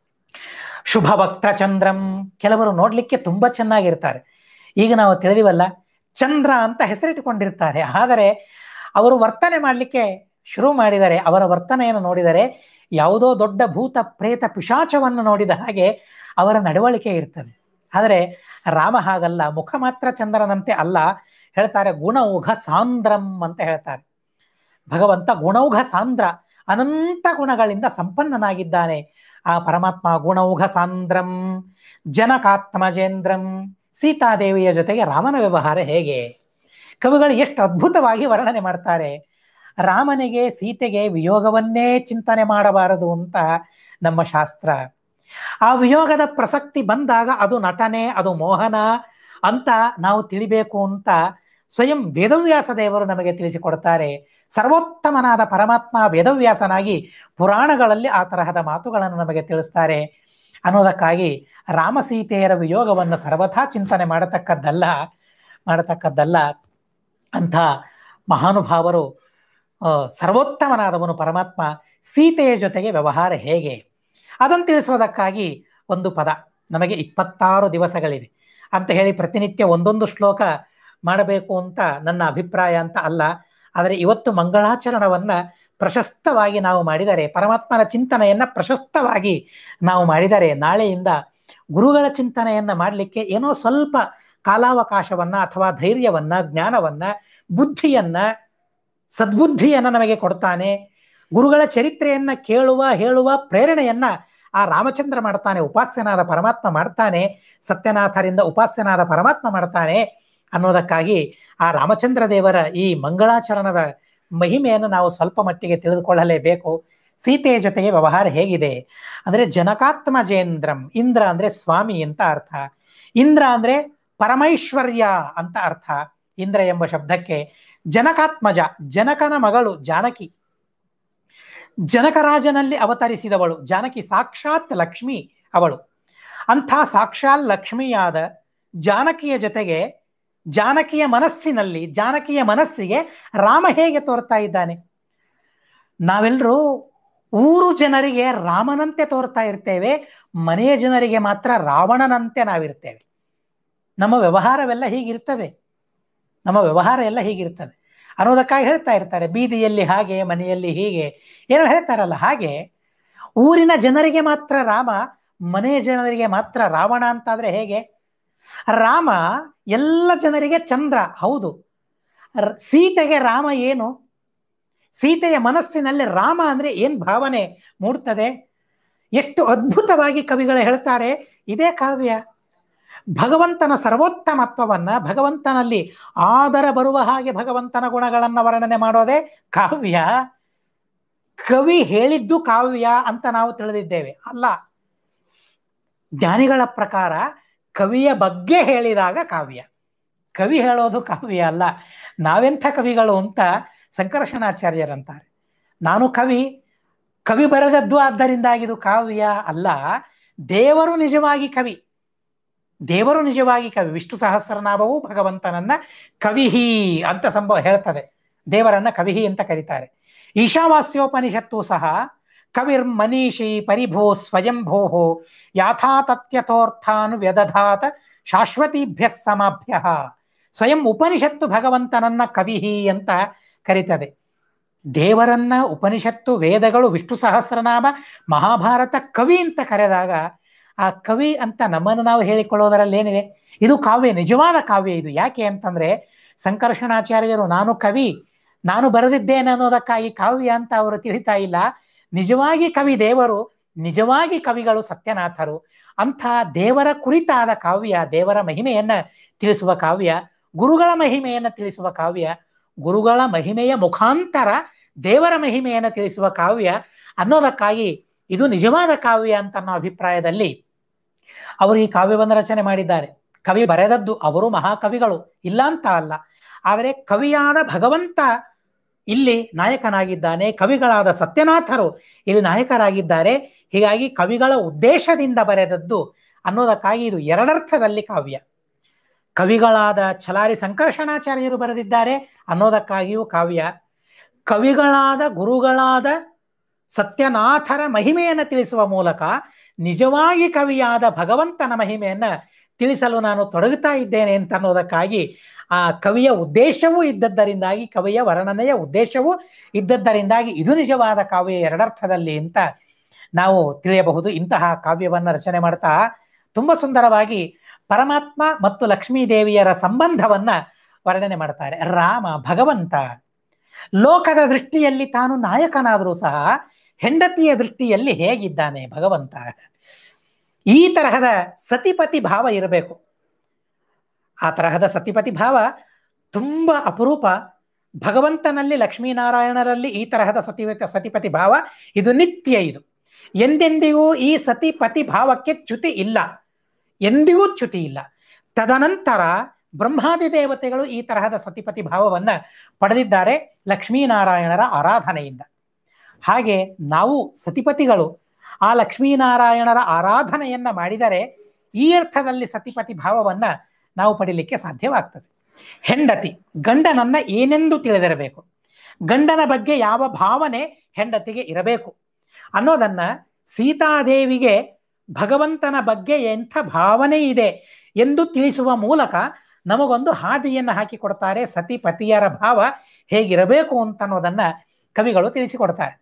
ಶುಭ ವಕ್ತ್ರ ಚಂದ್ರಂ ಕೆಲವರು ನೋಡ್ಲಿಕ್ಕೆ ತುಂಬಾ ಚೆನ್ನಾಗಿರ್ತಾರೆ ಈಗ ನಾವು ತಿಳಿದಿವಲ್ಲ ಚಂದ್ರ ಅಂತ ಹೆಸರಿಟ್ಟುಕೊಂಡಿರ್ತಾರೆ ಆದರೆ ಅವರು ವರ್ತನೆ ಮಾಡಲಿಕ್ಕೆ ಶುರು ಮಾಡಿದರೆ ಅವರ ವರ್ತನೆಯನ್ನು ನೋಡಿದರೆ ಯಾವುದೋ ದೊಡ್ಡ ಭೂತ ಪ್ರೇತ ಪಿಶಾಚವನ್ನು ನೋಡಿದ ಹಾಗೆ ಅವರ ನಡವಳಿಕೆ ಇರ್ತದೆ ಆದರೆ ರಾಮ ಹಾಗಲ್ಲ ಮುಖ ಮಾತ್ರ ಚಂದ್ರನಂತೆ ಅಲ್ಲ ಹೇಳ್ತಾರೆ ಗುಣೌಘ ಸಾಂದ್ರಂ ಅಂತ ಹೇಳ್ತಾರೆ ಭಗವಂತ ಗುಣೌಘ ಸಾಂದ್ರ ಅನಂತ ಗುಣಗಳಿಂದ ಸಂಪನ್ನನಾಗಿದ್ದಾನೆ ಆ ಪರಮಾತ್ಮ ಗುಣೌಘ ಸಾಂದ್ರಂ ಜನಕಾತ್ಮಜೇಂದ್ರಂ ಸೀತಾದೇವಿಯ ಜೊತೆಗೆ ರಾಮನ ವ್ಯವಹಾರ ಹೇಗೆ ಕವಿಗಳು ಎಷ್ಟು ಅದ್ಭುತವಾಗಿ ವರ್ಣನೆ ಮಾಡ್ತಾರೆ ರಾಮನಿಗೆ ಸೀತೆಗೆ ವಿಯೋಗವನ್ನೇ ಚಿಂತನೆ ಮಾಡಬಾರದು ಅಂತ ನಮ್ಮ ಶಾಸ್ತ್ರ ಆ ವಿಯೋಗದ ಪ್ರಸಕ್ತಿ ಬಂದಾಗ ಅದು ನಟನೆ ಅದು ಮೋಹನ ಅಂತ ನಾವು ತಿಳಿಬೇಕು ಅಂತ ಸ್ವಯಂ ವೇದವ್ಯಾಸ ದೇವರು ನಮಗೆ ತಿಳಿಸಿಕೊಡ್ತಾರೆ ಸರ್ವೋತ್ತಮನಾದ ಪರಮಾತ್ಮ ವೇದವ್ಯಾಸನಾಗಿ ಪುರಾಣಗಳಲ್ಲಿ ಆ ತರಹದ ಮಾತುಗಳನ್ನು ನಮಗೆ ತಿಳಿಸ್ತಾರೆ ಅನ್ನೋದಕ್ಕಾಗಿ ರಾಮ ಸೀತೆಯರ ವಿಯೋಗವನ್ನು ಸರ್ವಥಾ ಚಿಂತನೆ ಮಾಡತಕ್ಕದ್ದಲ್ಲ ಮಾಡತಕ್ಕದ್ದಲ್ಲ ಅಂಥ ಮಹಾನುಭಾವರು ಸರ್ವೋತ್ತಮನಾದವನು ಪರಮಾತ್ಮ ಸೀತೆಯ ಜೊತೆಗೆ ವ್ಯವಹಾರ ಹೇಗೆ ಅದನ್ನು ತಿಳಿಸೋದಕ್ಕಾಗಿ ಒಂದು ಪದ ನಮಗೆ ಇಪ್ಪತ್ತಾರು ದಿವಸಗಳಿವೆ ಅಂತ ಹೇಳಿ ಪ್ರತಿನಿತ್ಯ ಒಂದೊಂದು ಶ್ಲೋಕ ಮಾಡಬೇಕು ಅಂತ ನನ್ನ ಅಭಿಪ್ರಾಯ ಅಂತ ಅಲ್ಲ ಆದರೆ ಇವತ್ತು ಮಂಗಳಾಚರಣವನ್ನ ಪ್ರಶಸ್ತವಾಗಿ ನಾವು ಮಾಡಿದರೆ ಪರಮಾತ್ಮನ ಚಿಂತನೆಯನ್ನ ಪ್ರಶಸ್ತವಾಗಿ ನಾವು ಮಾಡಿದರೆ ನಾಳೆಯಿಂದ ಗುರುಗಳ ಚಿಂತನೆಯನ್ನ ಮಾಡಲಿಕ್ಕೆ ಏನೋ ಸ್ವಲ್ಪ ಕಾಲಾವಕಾಶವನ್ನ ಅಥವಾ ಧೈರ್ಯವನ್ನ ಜ್ಞಾನವನ್ನ ಬುದ್ಧಿಯನ್ನ ಸದ್ಬುದ್ಧಿಯನ್ನ ನಮಗೆ ಕೊಡ್ತಾನೆ ಗುರುಗಳ ಚರಿತ್ರೆಯನ್ನ ಕೇಳುವ ಹೇಳುವ ಪ್ರೇರಣೆಯನ್ನ ಆ ರಾಮಚಂದ್ರ ಮಾಡ್ತಾನೆ ಉಪಾಸ್ಯನಾದ ಪರಮಾತ್ಮ ಮಾಡ್ತಾನೆ ಸತ್ಯನಾಥರಿಂದ ಉಪಾಸ್ಯನಾದ ಪರಮಾತ್ಮ ಮಾಡ್ತಾನೆ ಅನ್ನೋದಕ್ಕಾಗಿ ಆ ರಾಮಚಂದ್ರ ದೇವರ ಈ ಮಂಗಳಾಚರಣದ ಮಹಿಮೆಯನ್ನು ನಾವು ಸ್ವಲ್ಪ ಮಟ್ಟಿಗೆ ತಿಳಿದುಕೊಳ್ಳಲೇಬೇಕು ಸೀತೆಯ ಜೊತೆಗೆ ವ್ಯವಹಾರ ಹೇಗಿದೆ ಅಂದ್ರೆ ಜನಕಾತ್ಮಜೇಂದ್ರಂ ಇಂದ್ರ ಅಂದ್ರೆ ಸ್ವಾಮಿ ಅಂತ ಅರ್ಥ ಇಂದ್ರ ಅಂದ್ರೆ ಪರಮೈಶ್ವರ್ಯ ಅಂತ ಅರ್ಥ ಇಂದ್ರ ಎಂಬ ಶಬ್ದಕ್ಕೆ ಜನಕಾತ್ಮಜ ಜನಕನ ಮಗಳು ಜಾನಕಿ ಜನಕರಾಜನಲ್ಲಿ ಅವತರಿಸಿದವಳು ಜಾನಕಿ ಸಾಕ್ಷಾತ್ ಲಕ್ಷ್ಮಿ ಅವಳು ಅಂಥ ಸಾಕ್ಷಾತ್ ಲಕ್ಷ್ಮಿಯಾದ ಜಾನಕಿಯ ಜೊತೆಗೆ ಜಾನಕಿಯ ಮನಸ್ಸಿನಲ್ಲಿ ಜಾನಕಿಯ ಮನಸ್ಸಿಗೆ ರಾಮ ಹೇಗೆ ತೋರ್ತಾ ಇದ್ದಾನೆ ನಾವೆಲ್ಲರೂ ಊರು ಜನರಿಗೆ ರಾಮನಂತೆ ತೋರ್ತಾ ಇರ್ತೇವೆ ಮನೆಯ ಜನರಿಗೆ ಮಾತ್ರ ರಾವಣನಂತೆ ನಾವಿರ್ತೇವೆ ನಮ್ಮ ವ್ಯವಹಾರವೆಲ್ಲ ಹೀಗಿರ್ತದೆ ನಮ್ಮ ವ್ಯವಹಾರ ಎಲ್ಲ ಹೀಗಿರ್ತದೆ ಅನ್ನೋದಕ್ಕಾಗಿ ಹೇಳ್ತಾ ಇರ್ತಾರೆ ಬೀದಿಯಲ್ಲಿ ಹಾಗೆ ಮನೆಯಲ್ಲಿ ಹೀಗೆ ಏನೋ ಹೇಳ್ತಾರಲ್ಲ ಹಾಗೆ ಊರಿನ ಜನರಿಗೆ ಮಾತ್ರ ರಾಮ ಮನೆಯ ಜನರಿಗೆ ಮಾತ್ರ ರಾವಣ ಅಂತಾದ್ರೆ ಹೇಗೆ ರಾಮ ಎಲ್ಲ ಜನರಿಗೆ ಚಂದ್ರ ಹೌದು ಸೀತೆಗೆ ರಾಮ ಏನು ಸೀತೆಯ ಮನಸ್ಸಿನಲ್ಲಿ ರಾಮ ಅಂದ್ರೆ ಏನ್ ಭಾವನೆ ಮೂಡ್ತದೆ ಎಷ್ಟು ಅದ್ಭುತವಾಗಿ ಕವಿಗಳು ಹೇಳ್ತಾರೆ ಇದೇ ಕಾವ್ಯ ಭಗವಂತನ ಸರ್ವೋತ್ತಮತ್ವವನ್ನ ಭಗವಂತನಲ್ಲಿ ಆದರ ಬರುವ ಹಾಗೆ ಭಗವಂತನ ಗುಣಗಳನ್ನ ವರ್ಣನೆ ಮಾಡೋದೇ ಕಾವ್ಯ ಕವಿ ಹೇಳಿದ್ದು ಕಾವ್ಯ ಅಂತ ನಾವು ತಿಳಿದಿದ್ದೇವೆ ಅಲ್ಲ ಜ್ಞಾನಿಗಳ ಪ್ರಕಾರ ಕವಿಯ ಬಗ್ಗೆ ಹೇಳಿದಾಗ ಕಾವ್ಯ ಕವಿ ಹೇಳೋದು ಕಾವ್ಯ ಅಲ್ಲ ನಾವೆಂಥ ಕವಿಗಳು ಅಂತ ಸಂಕರ್ಷಣಾಚಾರ್ಯರಂತಾರೆ ನಾನು ಕವಿ ಕವಿ ಬರೆದದ್ದು ಆದ್ದರಿಂದಾಗಿ ಇದು ಕಾವ್ಯ ಅಲ್ಲ ದೇವರು ನಿಜವಾಗಿ ಕವಿ ದೇವರು ನಿಜವಾಗಿ ಕವಿ ವಿಷ್ಣು ಸಹಸ್ರನಾಮವು ಭಗವಂತನನ್ನ ಕವಿಹಿ ಅಂತ ಸಂಭವ ಹೇಳ್ತದೆ ದೇವರನ್ನ ಕವಿಹಿ ಅಂತ ಕರೀತಾರೆ ಈಶಾವಾಸ್ಯೋಪನಿಷತ್ತು ಸಹ ಕವಿರ್ ಮನೀಷಿ ಪರಿಭೋ ಸ್ವಯಂಭೋ ಯಾಥಾ ತತ್ಯಥೋರ್ಥಾನು ವ್ಯದಧಾತ ಶಾಶ್ವತೀಭ್ಯ ಸಮಾಭ್ಯ ಸ್ವಯಂ ಉಪನಿಷತ್ತು ಭಗವಂತನನ್ನ ಕವಿಹಿ ಅಂತ ಕರೀತದೆ ದೇವರನ್ನ ಉಪನಿಷತ್ತು ವೇದಗಳು ವಿಷ್ಣು ಸಹಸ್ರನಾಮ ಮಹಾಭಾರತ ಕವಿ ಅಂತ ಕರೆದಾಗ ಆ ಕವಿ ಅಂತ ನಮ್ಮನ್ನು ನಾವು ಹೇಳಿಕೊಳ್ಳೋದರಲ್ಲಿ ಏನಿದೆ ಇದು ಕಾವ್ಯ ನಿಜವಾದ ಕಾವ್ಯ ಇದು ಯಾಕೆ ಅಂತಂದ್ರೆ ಸಂಕರ್ಷಣಾಚಾರ್ಯರು ನಾನು ಕವಿ ನಾನು ಬರೆದಿದ್ದೇನೆ ಅನ್ನೋದಕ್ಕಾಗಿ ಕಾವ್ಯ ಅಂತ ಅವರು ತಿಳಿತಾ ಇಲ್ಲ ನಿಜವಾಗಿ ಕವಿ ದೇವರು ನಿಜವಾಗಿ ಕವಿಗಳು ಸತ್ಯನಾಥರು ಅಂಥ ದೇವರ ಕುರಿತಾದ ಕಾವ್ಯ ದೇವರ ಮಹಿಮೆಯನ್ನ ತಿಳಿಸುವ ಕಾವ್ಯ ಗುರುಗಳ ಮಹಿಮೆಯನ್ನ ತಿಳಿಸುವ ಕಾವ್ಯ ಗುರುಗಳ ಮಹಿಮೆಯ ಮುಖಾಂತರ ದೇವರ ಮಹಿಮೆಯನ್ನು ತಿಳಿಸುವ ಕಾವ್ಯ ಅನ್ನೋದಕ್ಕಾಗಿ ಇದು ನಿಜವಾದ ಕಾವ್ಯ ಅಂತ ಅನ್ನೋ ಅಭಿಪ್ರಾಯದಲ್ಲಿ ಅವರು ಈ ಕಾವ್ಯವನ್ನು ರಚನೆ ಮಾಡಿದ್ದಾರೆ ಕವಿ ಬರೆದದ್ದು ಅವರು ಮಹಾಕವಿಗಳು ಇಲ್ಲ ಅಂತ ಅಲ್ಲ ಆದರೆ ಕವಿಯಾದ ಭಗವಂತ ಇಲ್ಲಿ ನಾಯಕನಾಗಿದ್ದಾನೆ ಕವಿಗಳಾದ ಸತ್ಯನಾಥರು ಇಲ್ಲಿ ನಾಯಕರಾಗಿದ್ದಾರೆ ಹೀಗಾಗಿ ಕವಿಗಳ ಉದ್ದೇಶದಿಂದ ಬರೆದದ್ದು ಅನ್ನೋದಕ್ಕಾಗಿ ಇದು ಎರಡರ್ಥದಲ್ಲಿ ಕಾವ್ಯ ಕವಿಗಳಾದ ಛಲಾರಿ ಸಂಕರ್ಷಣಾಚಾರ್ಯರು ಬರೆದಿದ್ದಾರೆ ಅನ್ನೋದಕ್ಕಾಗಿಯೂ ಕಾವ್ಯ ಕವಿಗಳಾದ ಗುರುಗಳಾದ ಸತ್ಯನಾಥರ ಮಹಿಮೆಯನ್ನು ತಿಳಿಸುವ ಮೂಲಕ ನಿಜವಾಗಿ ಕವಿಯಾದ ಭಗವಂತನ ಮಹಿಮೆಯನ್ನ ತಿಳಿಸಲು ನಾನು ತೊಡಗುತ್ತಾ ಇದ್ದೇನೆ ಅಂತ ಅನ್ನೋದಕ್ಕಾಗಿ ಆ ಕವಿಯ ಉದ್ದೇಶವೂ ಇದ್ದದ್ದರಿಂದಾಗಿ ಕವಿಯ ವರ್ಣನೆಯ ಉದ್ದೇಶವೂ ಇದ್ದದ್ದರಿಂದಾಗಿ ಇದು ನಿಜವಾದ ಕಾವ್ಯ ಎರಡರ್ಥದಲ್ಲಿ ಅಂತ ನಾವು ತಿಳಿಯಬಹುದು ಇಂತಹ ಕಾವ್ಯವನ್ನು ರಚನೆ ಮಾಡ್ತಾ ತುಂಬಾ ಸುಂದರವಾಗಿ ಪರಮಾತ್ಮ ಮತ್ತು ಲಕ್ಷ್ಮೀ ದೇವಿಯರ ಸಂಬಂಧವನ್ನ ವರ್ಣನೆ ಮಾಡ್ತಾರೆ ರಾಮ ಭಗವಂತ ಲೋಕದ ದೃಷ್ಟಿಯಲ್ಲಿ ತಾನು ನಾಯಕನಾದರೂ ಸಹ ಹೆಂಡತಿಯ ದೃಷ್ಟಿಯಲ್ಲಿ ಹೇಗಿದ್ದಾನೆ ಭಗವಂತ ಈ ತರಹದ ಸತಿಪತಿ ಭಾವ ಇರಬೇಕು ಆ ತರಹದ ಸತಿಪತಿ ಭಾವ ತುಂಬಾ ಅಪರೂಪ ಭಗವಂತನಲ್ಲಿ ಲಕ್ಷ್ಮೀನಾರಾಯಣರಲ್ಲಿ ಈ ತರಹದ ಸತಿ ಸತಿಪತಿ ಭಾವ ಇದು ನಿತ್ಯ ಇದು ಎಂದೆಂದಿಗೂ ಈ ಸತಿಪತಿ ಭಾವಕ್ಕೆ ಚ್ಯುತಿ ಇಲ್ಲ ಎಂದಿಗೂ ಚ್ಯುತಿ ಇಲ್ಲ ತದನಂತರ ಬ್ರಹ್ಮಾದಿ ದೇವತೆಗಳು ಈ ತರಹದ ಸತಿಪತಿ ಭಾವವನ್ನ ಪಡೆದಿದ್ದಾರೆ ಲಕ್ಷ್ಮೀನಾರಾಯಣರ ಆರಾಧನೆಯಿಂದ ಹಾಗೆ ನಾವು ಸತಿಪತಿಗಳು ಆ ಲಕ್ಷ್ಮೀನಾರಾಯಣರ ಆರಾಧನೆಯನ್ನ ಮಾಡಿದರೆ ಈ ಅರ್ಥದಲ್ಲಿ ಸತಿಪತಿ ಭಾವವನ್ನ ನಾವು ಪಡಿಲಿಕ್ಕೆ ಸಾಧ್ಯವಾಗ್ತದೆ ಹೆಂಡತಿ ಗಂಡನನ್ನ ಏನೆಂದು ತಿಳಿದಿರಬೇಕು ಗಂಡನ ಬಗ್ಗೆ ಯಾವ ಭಾವನೆ ಹೆಂಡತಿಗೆ ಇರಬೇಕು ಅನ್ನೋದನ್ನ ಸೀತಾದೇವಿಗೆ ಭಗವಂತನ ಬಗ್ಗೆ ಎಂಥ ಭಾವನೆ ಇದೆ ಎಂದು ತಿಳಿಸುವ ಮೂಲಕ ನಮಗೊಂದು ಹಾದಿಯನ್ನು ಹಾಕಿಕೊಡ್ತಾರೆ ಸತಿ ಪತಿಯರ ಭಾವ ಹೇಗಿರಬೇಕು ಅಂತ ಅನ್ನೋದನ್ನ ಕವಿಗಳು ತಿಳಿಸಿಕೊಡ್ತಾರೆ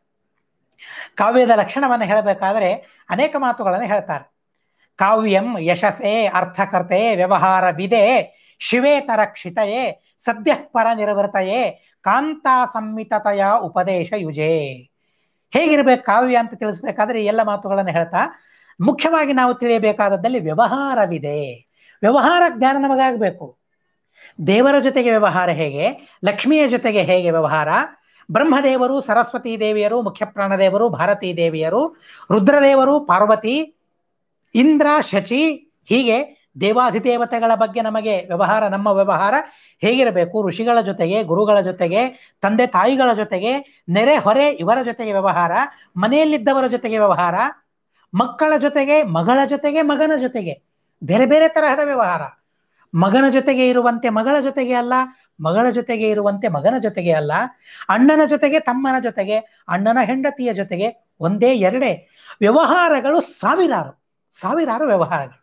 ಕಾವ್ಯದ ಲಕ್ಷಣವನ್ನು ಹೇಳಬೇಕಾದ್ರೆ ಅನೇಕ ಮಾತುಗಳನ್ನು ಹೇಳ್ತಾರೆ ಕಾವ್ಯಂ ಯಶಸ್ಸೇ ಅರ್ಥಕರ್ತೆ ವ್ಯವಹಾರ ವಿದೆ ಶಿವೇತರ ಕ್ಷಿತಯೇ ಸದ್ಯ ಪರ ನಿರ್ವೃತಯೇ ಕಾಂತಾ ಸಂಮಿತತೆಯ ಉಪದೇಶ ಯುಜೆ ಹೇಗಿರ್ಬೇಕು ಕಾವ್ಯ ಅಂತ ತಿಳಿಸ್ಬೇಕಾದ್ರೆ ಈ ಎಲ್ಲ ಮಾತುಗಳನ್ನು ಹೇಳ್ತಾ ಮುಖ್ಯವಾಗಿ ನಾವು ತಿಳಿಯಬೇಕಾದದ್ದಲ್ಲಿ ವ್ಯವಹಾರವಿದೆ ವ್ಯವಹಾರ ಜ್ಞಾನ ನಮಗಾಗಬೇಕು ದೇವರ ಜೊತೆಗೆ ವ್ಯವಹಾರ ಹೇಗೆ ಲಕ್ಷ್ಮಿಯ ಜೊತೆಗೆ ಹೇಗೆ ವ್ಯವಹಾರ ಬ್ರಹ್ಮದೇವರು ಸರಸ್ವತಿ ದೇವಿಯರು ಮುಖ್ಯ ಪ್ರಾಣದೇವರು ಭಾರತೀ ದೇವಿಯರು ರುದ್ರದೇವರು ಪಾರ್ವತಿ ಇಂದ್ರ ಶಚಿ ಹೀಗೆ ದೇವಾಧಿದೇವತೆಗಳ ಬಗ್ಗೆ ನಮಗೆ ವ್ಯವಹಾರ ನಮ್ಮ ವ್ಯವಹಾರ ಹೇಗಿರಬೇಕು ಋಷಿಗಳ ಜೊತೆಗೆ ಗುರುಗಳ ಜೊತೆಗೆ ತಂದೆ ತಾಯಿಗಳ ಜೊತೆಗೆ ನೆರೆ ಹೊರೆ ಇವರ ಜೊತೆಗೆ ವ್ಯವಹಾರ ಮನೆಯಲ್ಲಿದ್ದವರ ಜೊತೆಗೆ ವ್ಯವಹಾರ ಮಕ್ಕಳ ಜೊತೆಗೆ ಮಗಳ ಜೊತೆಗೆ ಮಗನ ಜೊತೆಗೆ ಬೇರೆ ಬೇರೆ ತರಹದ ವ್ಯವಹಾರ ಮಗನ ಜೊತೆಗೆ ಇರುವಂತೆ ಮಗಳ ಜೊತೆಗೆ ಅಲ್ಲ ಮಗಳ ಜೊತೆಗೆ ಇರುವಂತೆ ಮಗನ ಜೊತೆಗೆ ಅಲ್ಲ ಅಣ್ಣನ ಜೊತೆಗೆ ತಮ್ಮನ ಜೊತೆಗೆ ಅಣ್ಣನ ಹೆಂಡತಿಯ ಜೊತೆಗೆ ಒಂದೇ ಎರಡೇ ವ್ಯವಹಾರಗಳು ಸಾವಿರಾರು ಸಾವಿರಾರು ವ್ಯವಹಾರಗಳು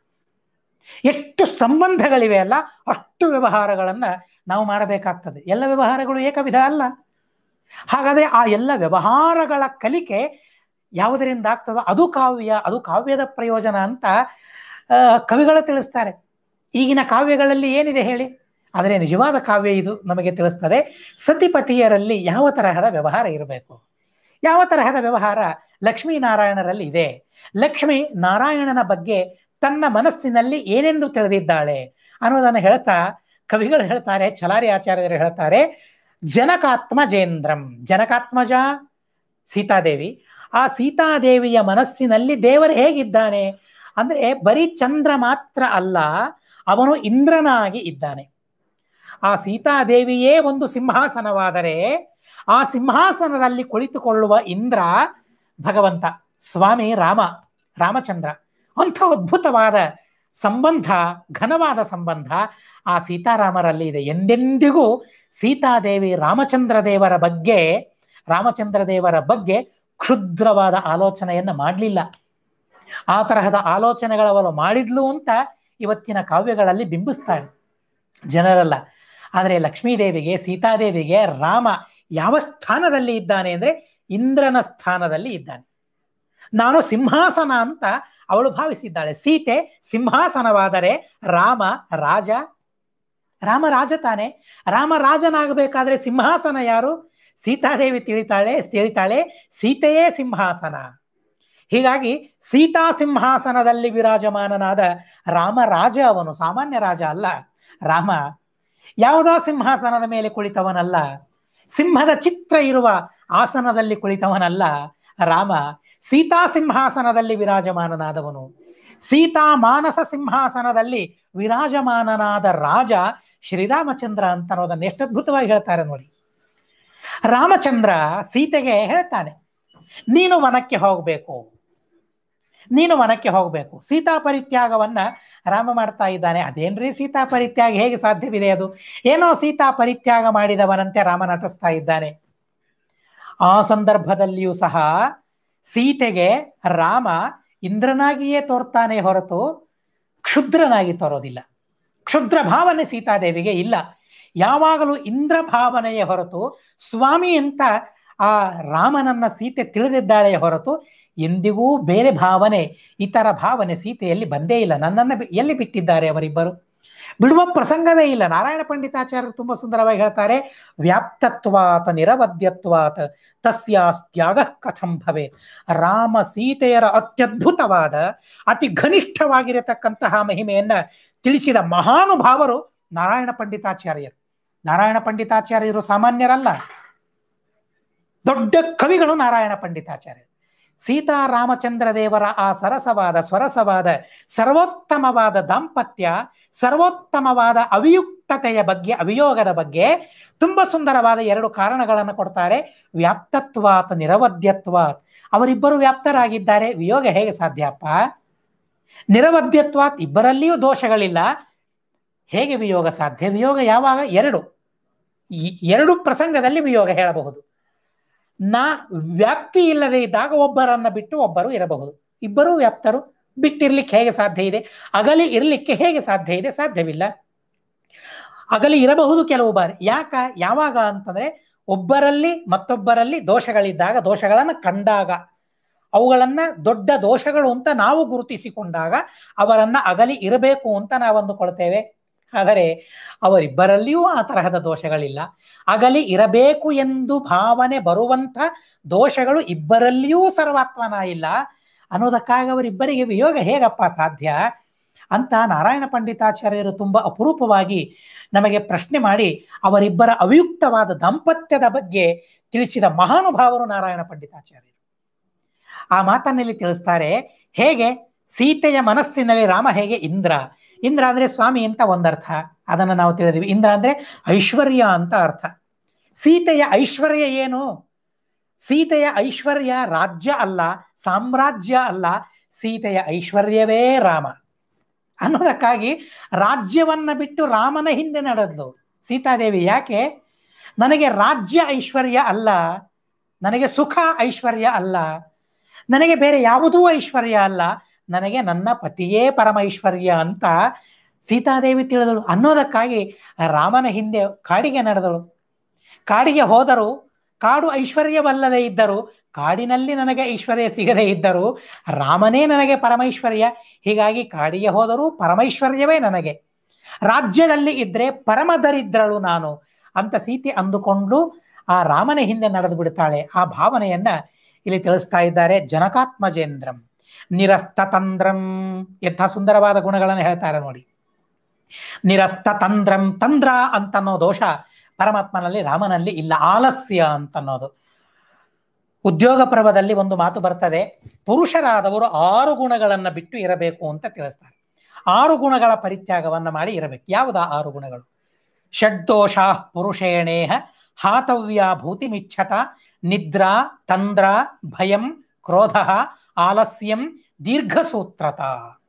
ಎಷ್ಟು ಸಂಬಂಧಗಳಿವೆ ಅಲ್ಲ ಅಷ್ಟು ವ್ಯವಹಾರಗಳನ್ನ ನಾವು ಮಾಡಬೇಕಾಗ್ತದೆ ಎಲ್ಲ ವ್ಯವಹಾರಗಳು ಏಕವಿಧ ಅಲ್ಲ ಹಾಗಾದ್ರೆ ಆ ಎಲ್ಲ ವ್ಯವಹಾರಗಳ ಕಲಿಕೆ ಯಾವುದರಿಂದ ಆಗ್ತದೋ ಅದು ಕಾವ್ಯ ಅದು ಕಾವ್ಯದ ಪ್ರಯೋಜನ ಅಂತ ಕವಿಗಳು ತಿಳಿಸ್ತಾರೆ ಈಗಿನ ಕಾವ್ಯಗಳಲ್ಲಿ ಏನಿದೆ ಹೇಳಿ ಆದರೆ ನಿಜವಾದ ಕಾವ್ಯ ಇದು ನಮಗೆ ತಿಳಿಸ್ತದೆ ಸತಿಪತಿಯರಲ್ಲಿ ಯಾವ ತರಹದ ವ್ಯವಹಾರ ಇರಬೇಕು ಯಾವ ತರಹದ ವ್ಯವಹಾರ ಲಕ್ಷ್ಮೀನಾರಾಯಣರಲ್ಲಿ ಇದೆ ಲಕ್ಷ್ಮಿ ನಾರಾಯಣನ ಬಗ್ಗೆ ತನ್ನ ಮನಸ್ಸಿನಲ್ಲಿ ಏನೆಂದು ತಿಳಿದಿದ್ದಾಳೆ ಅನ್ನೋದನ್ನು ಹೇಳ್ತಾ ಕವಿಗಳು ಹೇಳ್ತಾರೆ ಛಲಾರಿ ಆಚಾರ್ಯರು ಹೇಳ್ತಾರೆ ಜನಕಾತ್ಮಜೇಂದ್ರಂ ಜನಕಾತ್ಮಜ ಸೀತಾದೇವಿ ಆ ಸೀತಾದೇವಿಯ ಮನಸ್ಸಿನಲ್ಲಿ ದೇವರು ಹೇಗಿದ್ದಾನೆ ಅಂದ್ರೆ ಬರೀ ಚಂದ್ರ ಮಾತ್ರ ಅಲ್ಲ ಅವನು ಇಂದ್ರನಾಗಿ ಇದ್ದಾನೆ ಆ ಸೀತಾದೇವಿಯೇ ಒಂದು ಸಿಂಹಾಸನವಾದರೆ ಆ ಸಿಂಹಾಸನದಲ್ಲಿ ಕುಳಿತುಕೊಳ್ಳುವ ಇಂದ್ರ ಭಗವಂತ ಸ್ವಾಮಿ ರಾಮ ರಾಮಚಂದ್ರ ಅಂಥ ಅದ್ಭುತವಾದ ಸಂಬಂಧ ಘನವಾದ ಸಂಬಂಧ ಆ ಸೀತಾರಾಮರಲ್ಲಿ ಇದೆ ಎಂದೆಂದಿಗೂ ಸೀತಾದೇವಿ ರಾಮಚಂದ್ರ ದೇವರ ಬಗ್ಗೆ ರಾಮಚಂದ್ರ ದೇವರ ಬಗ್ಗೆ ಕ್ಷುದ್ರವಾದ ಆಲೋಚನೆಯನ್ನ ಮಾಡಲಿಲ್ಲ ಆ ತರಹದ ಆಲೋಚನೆಗಳವಳು ಮಾಡಿದ್ಲು ಅಂತ ಇವತ್ತಿನ ಕಾವ್ಯಗಳಲ್ಲಿ ಬಿಂಬಿಸ್ತಾರೆ ಜನರಲ್ಲ ಆದರೆ ಲಕ್ಷ್ಮೀದೇವಿಗೆ ಸೀತಾದೇವಿಗೆ ರಾಮ ಯಾವ ಸ್ಥಾನದಲ್ಲಿ ಇದ್ದಾನೆ ಅಂದ್ರೆ ಇಂದ್ರನ ಸ್ಥಾನದಲ್ಲಿ ಇದ್ದಾನೆ ನಾನು ಸಿಂಹಾಸನ ಅಂತ ಅವಳು ಭಾವಿಸಿದ್ದಾಳೆ ಸೀತೆ ಸಿಂಹಾಸನವಾದರೆ ರಾಮ ರಾಜ ರಾಮ ರಾಜ ತಾನೆ ರಾಮ ರಾಜನಾಗಬೇಕಾದ್ರೆ ಸಿಂಹಾಸನ ಯಾರು ಸೀತಾದೇವಿ ತಿಳಿತಾಳೆ ತಿಳಿತಾಳೆ ಸೀತೆಯೇ ಸಿಂಹಾಸನ ಹೀಗಾಗಿ ಸೀತಾ ಸಿಂಹಾಸನದಲ್ಲಿ ವಿರಾಜಮಾನನಾದ ರಾಮ ರಾಜ ಅವನು ಸಾಮಾನ್ಯ ರಾಜ ಅಲ್ಲ ರಾಮ ಯಾವುದೋ ಸಿಂಹಾಸನದ ಮೇಲೆ ಕುಳಿತವನಲ್ಲ ಸಿಂಹದ ಚಿತ್ರ ಇರುವ ಆಸನದಲ್ಲಿ ಕುಳಿತವನಲ್ಲ ರಾಮ ಸೀತಾ ಸಿಂಹಾಸನದಲ್ಲಿ ವಿರಾಜಮಾನನಾದವನು ಸೀತಾ ಮಾನಸ ಸಿಂಹಾಸನದಲ್ಲಿ ವಿರಾಜಮಾನನಾದ ರಾಜ ಶ್ರೀರಾಮಚಂದ್ರ ಅಂತ ಅನ್ನೋದನ್ನ ಎಷ್ಟು ಅದ್ಭುತವಾಗಿ ಹೇಳ್ತಾರೆ ನೋಡಿ ರಾಮಚಂದ್ರ ಸೀತೆಗೆ ಹೇಳ್ತಾನೆ ನೀನು ವನಕ್ಕೆ ಹೋಗಬೇಕು ನೀನು ವನಕ್ಕೆ ಹೋಗಬೇಕು ಸೀತಾ ಪರಿತ್ಯಾಗವನ್ನ ರಾಮ ಮಾಡ್ತಾ ಇದ್ದಾನೆ ಅದೇನ್ರಿ ಸೀತಾ ಪರಿತ್ಯಾಗ ಹೇಗೆ ಸಾಧ್ಯವಿದೆ ಅದು ಏನೋ ಸೀತಾ ಪರಿತ್ಯಾಗ ಮಾಡಿದವನಂತೆ ರಾಮ ನಟಿಸ್ತಾ ಇದ್ದಾನೆ ಆ ಸಂದರ್ಭದಲ್ಲಿಯೂ ಸಹ ಸೀತೆಗೆ ರಾಮ ಇಂದ್ರನಾಗಿಯೇ ತೋರ್ತಾನೆ ಹೊರತು ಕ್ಷುದ್ರನಾಗಿ ತೋರೋದಿಲ್ಲ ಕ್ಷುದ್ರ ಭಾವನೆ ಸೀತಾದೇವಿಗೆ ಇಲ್ಲ ಯಾವಾಗಲೂ ಇಂದ್ರ ಭಾವನೆಯ ಹೊರತು ಸ್ವಾಮಿ ಅಂತ ಆ ರಾಮನನ್ನ ಸೀತೆ ತಿಳಿದಿದ್ದಾಳೆ ಹೊರತು ಎಂದಿಗೂ ಬೇರೆ ಭಾವನೆ ಇತರ ಭಾವನೆ ಸೀತೆಯಲ್ಲಿ ಬಂದೇ ಇಲ್ಲ ನನ್ನನ್ನು ಎಲ್ಲಿ ಬಿಟ್ಟಿದ್ದಾರೆ ಅವರಿಬ್ಬರು ಬಿಡುವ ಪ್ರಸಂಗವೇ ಇಲ್ಲ ನಾರಾಯಣ ಪಂಡಿತಾಚಾರ್ಯರು ತುಂಬಾ ಸುಂದರವಾಗಿ ಹೇಳ್ತಾರೆ ವ್ಯಾಪ್ತತ್ವಾತ ನಿರವದ್ಯತ್ವಾತ ತಸ್ಯಾಸ್ತ್ಯಾಗ ಕಥಂ ಭವೆ ರಾಮ ಸೀತೆಯರ ಅತ್ಯದ್ಭುತವಾದ ಅತಿ ಘನಿಷ್ಠವಾಗಿರತಕ್ಕಂತಹ ಮಹಿಮೆಯನ್ನ ತಿಳಿಸಿದ ಮಹಾನುಭಾವರು ನಾರಾಯಣ ಪಂಡಿತಾಚಾರ್ಯರು ನಾರಾಯಣ ಪಂಡಿತಾಚಾರ್ಯರು ಸಾಮಾನ್ಯರಲ್ಲ ದೊಡ್ಡ ಕವಿಗಳು ನಾರಾಯಣ ಪಂಡಿತಾಚಾರ್ಯರು ಸೀತಾರಾಮಚಂದ್ರ ದೇವರ ಆ ಸರಸವಾದ ಸ್ವರಸವಾದ ಸರ್ವೋತ್ತಮವಾದ ದಾಂಪತ್ಯ ಸರ್ವೋತ್ತಮವಾದ ಅವಿಯುಕ್ತತೆಯ ಬಗ್ಗೆ ಅವಿಯೋಗದ ಬಗ್ಗೆ ತುಂಬಾ ಸುಂದರವಾದ ಎರಡು ಕಾರಣಗಳನ್ನು ಕೊಡ್ತಾರೆ ವ್ಯಾಪ್ತತ್ವಾತ್ ನಿರವದ್ಯತ್ವಾತ್ ಅವರಿಬ್ಬರು ವ್ಯಾಪ್ತರಾಗಿದ್ದಾರೆ ವಿಯೋಗ ಹೇಗೆ ಸಾಧ್ಯಪ್ಪ ನಿರವದ್ಯತ್ವಾತ್ ಇಬ್ಬರಲ್ಲಿಯೂ ದೋಷಗಳಿಲ್ಲ ಹೇಗೆ ವಿಯೋಗ ಸಾಧ್ಯ ವಿಯೋಗ ಯಾವಾಗ ಎರಡು ಎರಡು ಪ್ರಸಂಗದಲ್ಲಿ ವಿಯೋಗ ಹೇಳಬಹುದು ನಾ ವ್ಯಾಪ್ತಿ ಇಲ್ಲದೆ ಇದ್ದಾಗ ಒಬ್ಬರನ್ನ ಬಿಟ್ಟು ಒಬ್ಬರು ಇರಬಹುದು ಇಬ್ಬರೂ ವ್ಯಾಪ್ತರು ಬಿಟ್ಟಿರ್ಲಿಕ್ಕೆ ಹೇಗೆ ಸಾಧ್ಯ ಇದೆ ಅಗಲಿ ಇರಲಿಕ್ಕೆ ಹೇಗೆ ಸಾಧ್ಯ ಇದೆ ಸಾಧ್ಯವಿಲ್ಲ ಅಗಲಿ ಇರಬಹುದು ಕೆಲವು ಬಾರಿ ಯಾಕ ಯಾವಾಗ ಅಂತಂದ್ರೆ ಒಬ್ಬರಲ್ಲಿ ಮತ್ತೊಬ್ಬರಲ್ಲಿ ದೋಷಗಳಿದ್ದಾಗ ದೋಷಗಳನ್ನು ಕಂಡಾಗ ಅವುಗಳನ್ನ ದೊಡ್ಡ ದೋಷಗಳು ಅಂತ ನಾವು ಗುರುತಿಸಿಕೊಂಡಾಗ ಅವರನ್ನ ಅಗಲಿ ಇರಬೇಕು ಅಂತ ನಾವು ಅಂದುಕೊಳ್ತೇವೆ ಆದರೆ ಅವರಿಬ್ಬರಲ್ಲಿಯೂ ಆ ತರಹದ ದೋಷಗಳಿಲ್ಲ ಅಗಲಿ ಇರಬೇಕು ಎಂದು ಭಾವನೆ ಬರುವಂಥ ದೋಷಗಳು ಇಬ್ಬರಲ್ಲಿಯೂ ಸರ್ವಾತ್ಮನ ಇಲ್ಲ ಅನ್ನೋದಕ್ಕಾಗಿ ಅವರಿಬ್ಬರಿಗೆ ವಿಯೋಗ ಹೇಗಪ್ಪ ಸಾಧ್ಯ ಅಂತ ನಾರಾಯಣ ಪಂಡಿತಾಚಾರ್ಯರು ತುಂಬಾ ಅಪರೂಪವಾಗಿ ನಮಗೆ ಪ್ರಶ್ನೆ ಮಾಡಿ ಅವರಿಬ್ಬರ ಅವಿಯುಕ್ತವಾದ ದಾಂಪತ್ಯದ ಬಗ್ಗೆ ತಿಳಿಸಿದ ಮಹಾನುಭಾವರು ನಾರಾಯಣ ಪಂಡಿತಾಚಾರ್ಯರು ಆ ಮಾತನ್ನಲ್ಲಿ ತಿಳಿಸ್ತಾರೆ ಹೇಗೆ ಸೀತೆಯ ಮನಸ್ಸಿನಲ್ಲಿ ರಾಮ ಹೇಗೆ ಇಂದ್ರ ಇಂದ್ರ ಅಂದ್ರೆ ಸ್ವಾಮಿ ಅಂತ ಒಂದರ್ಥ ಅದನ್ನು ನಾವು ತಿಳಿದಿವಿ ಇಂದ್ರ ಅಂದ್ರೆ ಐಶ್ವರ್ಯ ಅಂತ ಅರ್ಥ ಸೀತೆಯ ಐಶ್ವರ್ಯ ಏನು ಸೀತೆಯ ಐಶ್ವರ್ಯ ರಾಜ್ಯ ಅಲ್ಲ ಸಾಮ್ರಾಜ್ಯ ಅಲ್ಲ ಸೀತೆಯ ಐಶ್ವರ್ಯವೇ ರಾಮ ಅನ್ನೋದಕ್ಕಾಗಿ ರಾಜ್ಯವನ್ನ ಬಿಟ್ಟು ರಾಮನ ಹಿಂದೆ ನಡೆದ್ಲು ಸೀತಾದೇವಿ ಯಾಕೆ ನನಗೆ ರಾಜ್ಯ ಐಶ್ವರ್ಯ ಅಲ್ಲ ನನಗೆ ಸುಖ ಐಶ್ವರ್ಯ ಅಲ್ಲ ನನಗೆ ಬೇರೆ ಯಾವುದೂ ಐಶ್ವರ್ಯ ಅಲ್ಲ ನನಗೆ ನನ್ನ ಪತಿಯೇ ಪರಮೈಶ್ವರ್ಯ ಅಂತ ಸೀತಾದೇವಿ ತಿಳಿದಳು ಅನ್ನೋದಕ್ಕಾಗಿ ರಾಮನ ಹಿಂದೆ ಕಾಡಿಗೆ ನಡೆದಳು ಕಾಡಿಗೆ ಹೋದರು ಕಾಡು ಐಶ್ವರ್ಯವಲ್ಲದೆ ಇದ್ದರು ಕಾಡಿನಲ್ಲಿ ನನಗೆ ಐಶ್ವರ್ಯ ಸಿಗದೇ ಇದ್ದರು ರಾಮನೇ ನನಗೆ ಪರಮೈಶ್ವರ್ಯ ಹೀಗಾಗಿ ಕಾಡಿಗೆ ಹೋದರೂ ಪರಮೈಶ್ವರ್ಯವೇ ನನಗೆ ರಾಜ್ಯದಲ್ಲಿ ಇದ್ರೆ ಪರಮದರಿದ್ರಳು ನಾನು ಅಂತ ಸೀತೆ ಅಂದುಕೊಂಡು ಆ ರಾಮನ ಹಿಂದೆ ನಡೆದು ಬಿಡ್ತಾಳೆ ಆ ಭಾವನೆಯನ್ನ ಇಲ್ಲಿ ತಿಳಿಸ್ತಾ ಇದ್ದಾರೆ ಜನಕಾತ್ಮಜೇಂದ್ರಂ ನಿರಸ್ತ ತಂದ್ರಂ ಎಂಥ ಸುಂದರವಾದ ಗುಣಗಳನ್ನು ಹೇಳ್ತಾರೆ ನೋಡಿ ನಿರಸ್ತ ತಂದ್ರಂ ತಂದ್ರ ಅಂತನ್ನೋ ದೋಷ ಪರಮಾತ್ಮನಲ್ಲಿ ರಾಮನಲ್ಲಿ ಇಲ್ಲ ಆಲಸ್ಯ ಅಂತನ್ನೋದು ಉದ್ಯೋಗ ಪರ್ವದಲ್ಲಿ ಒಂದು ಮಾತು ಬರ್ತದೆ ಪುರುಷರಾದವರು ಆರು ಗುಣಗಳನ್ನ ಬಿಟ್ಟು ಇರಬೇಕು ಅಂತ ತಿಳಿಸ್ತಾರೆ ಆರು ಗುಣಗಳ ಪರಿತ್ಯಾಗವನ್ನ ಮಾಡಿ ಇರಬೇಕು ಯಾವುದಾ ಆರು ಗುಣಗಳು ಷಡ್ದೋಷ ಪುರುಷೇಣೇಹ ಹಾತವ್ಯ ಭೂತಿಮಿಚ್ಛತ ನಿದ್ರಾ ತಂದ್ರ ಭಯಂ ಕ್ರೋಧ ಆಲಸ್ಯಂ ದೀರ್ಘಸೂತ್ರತ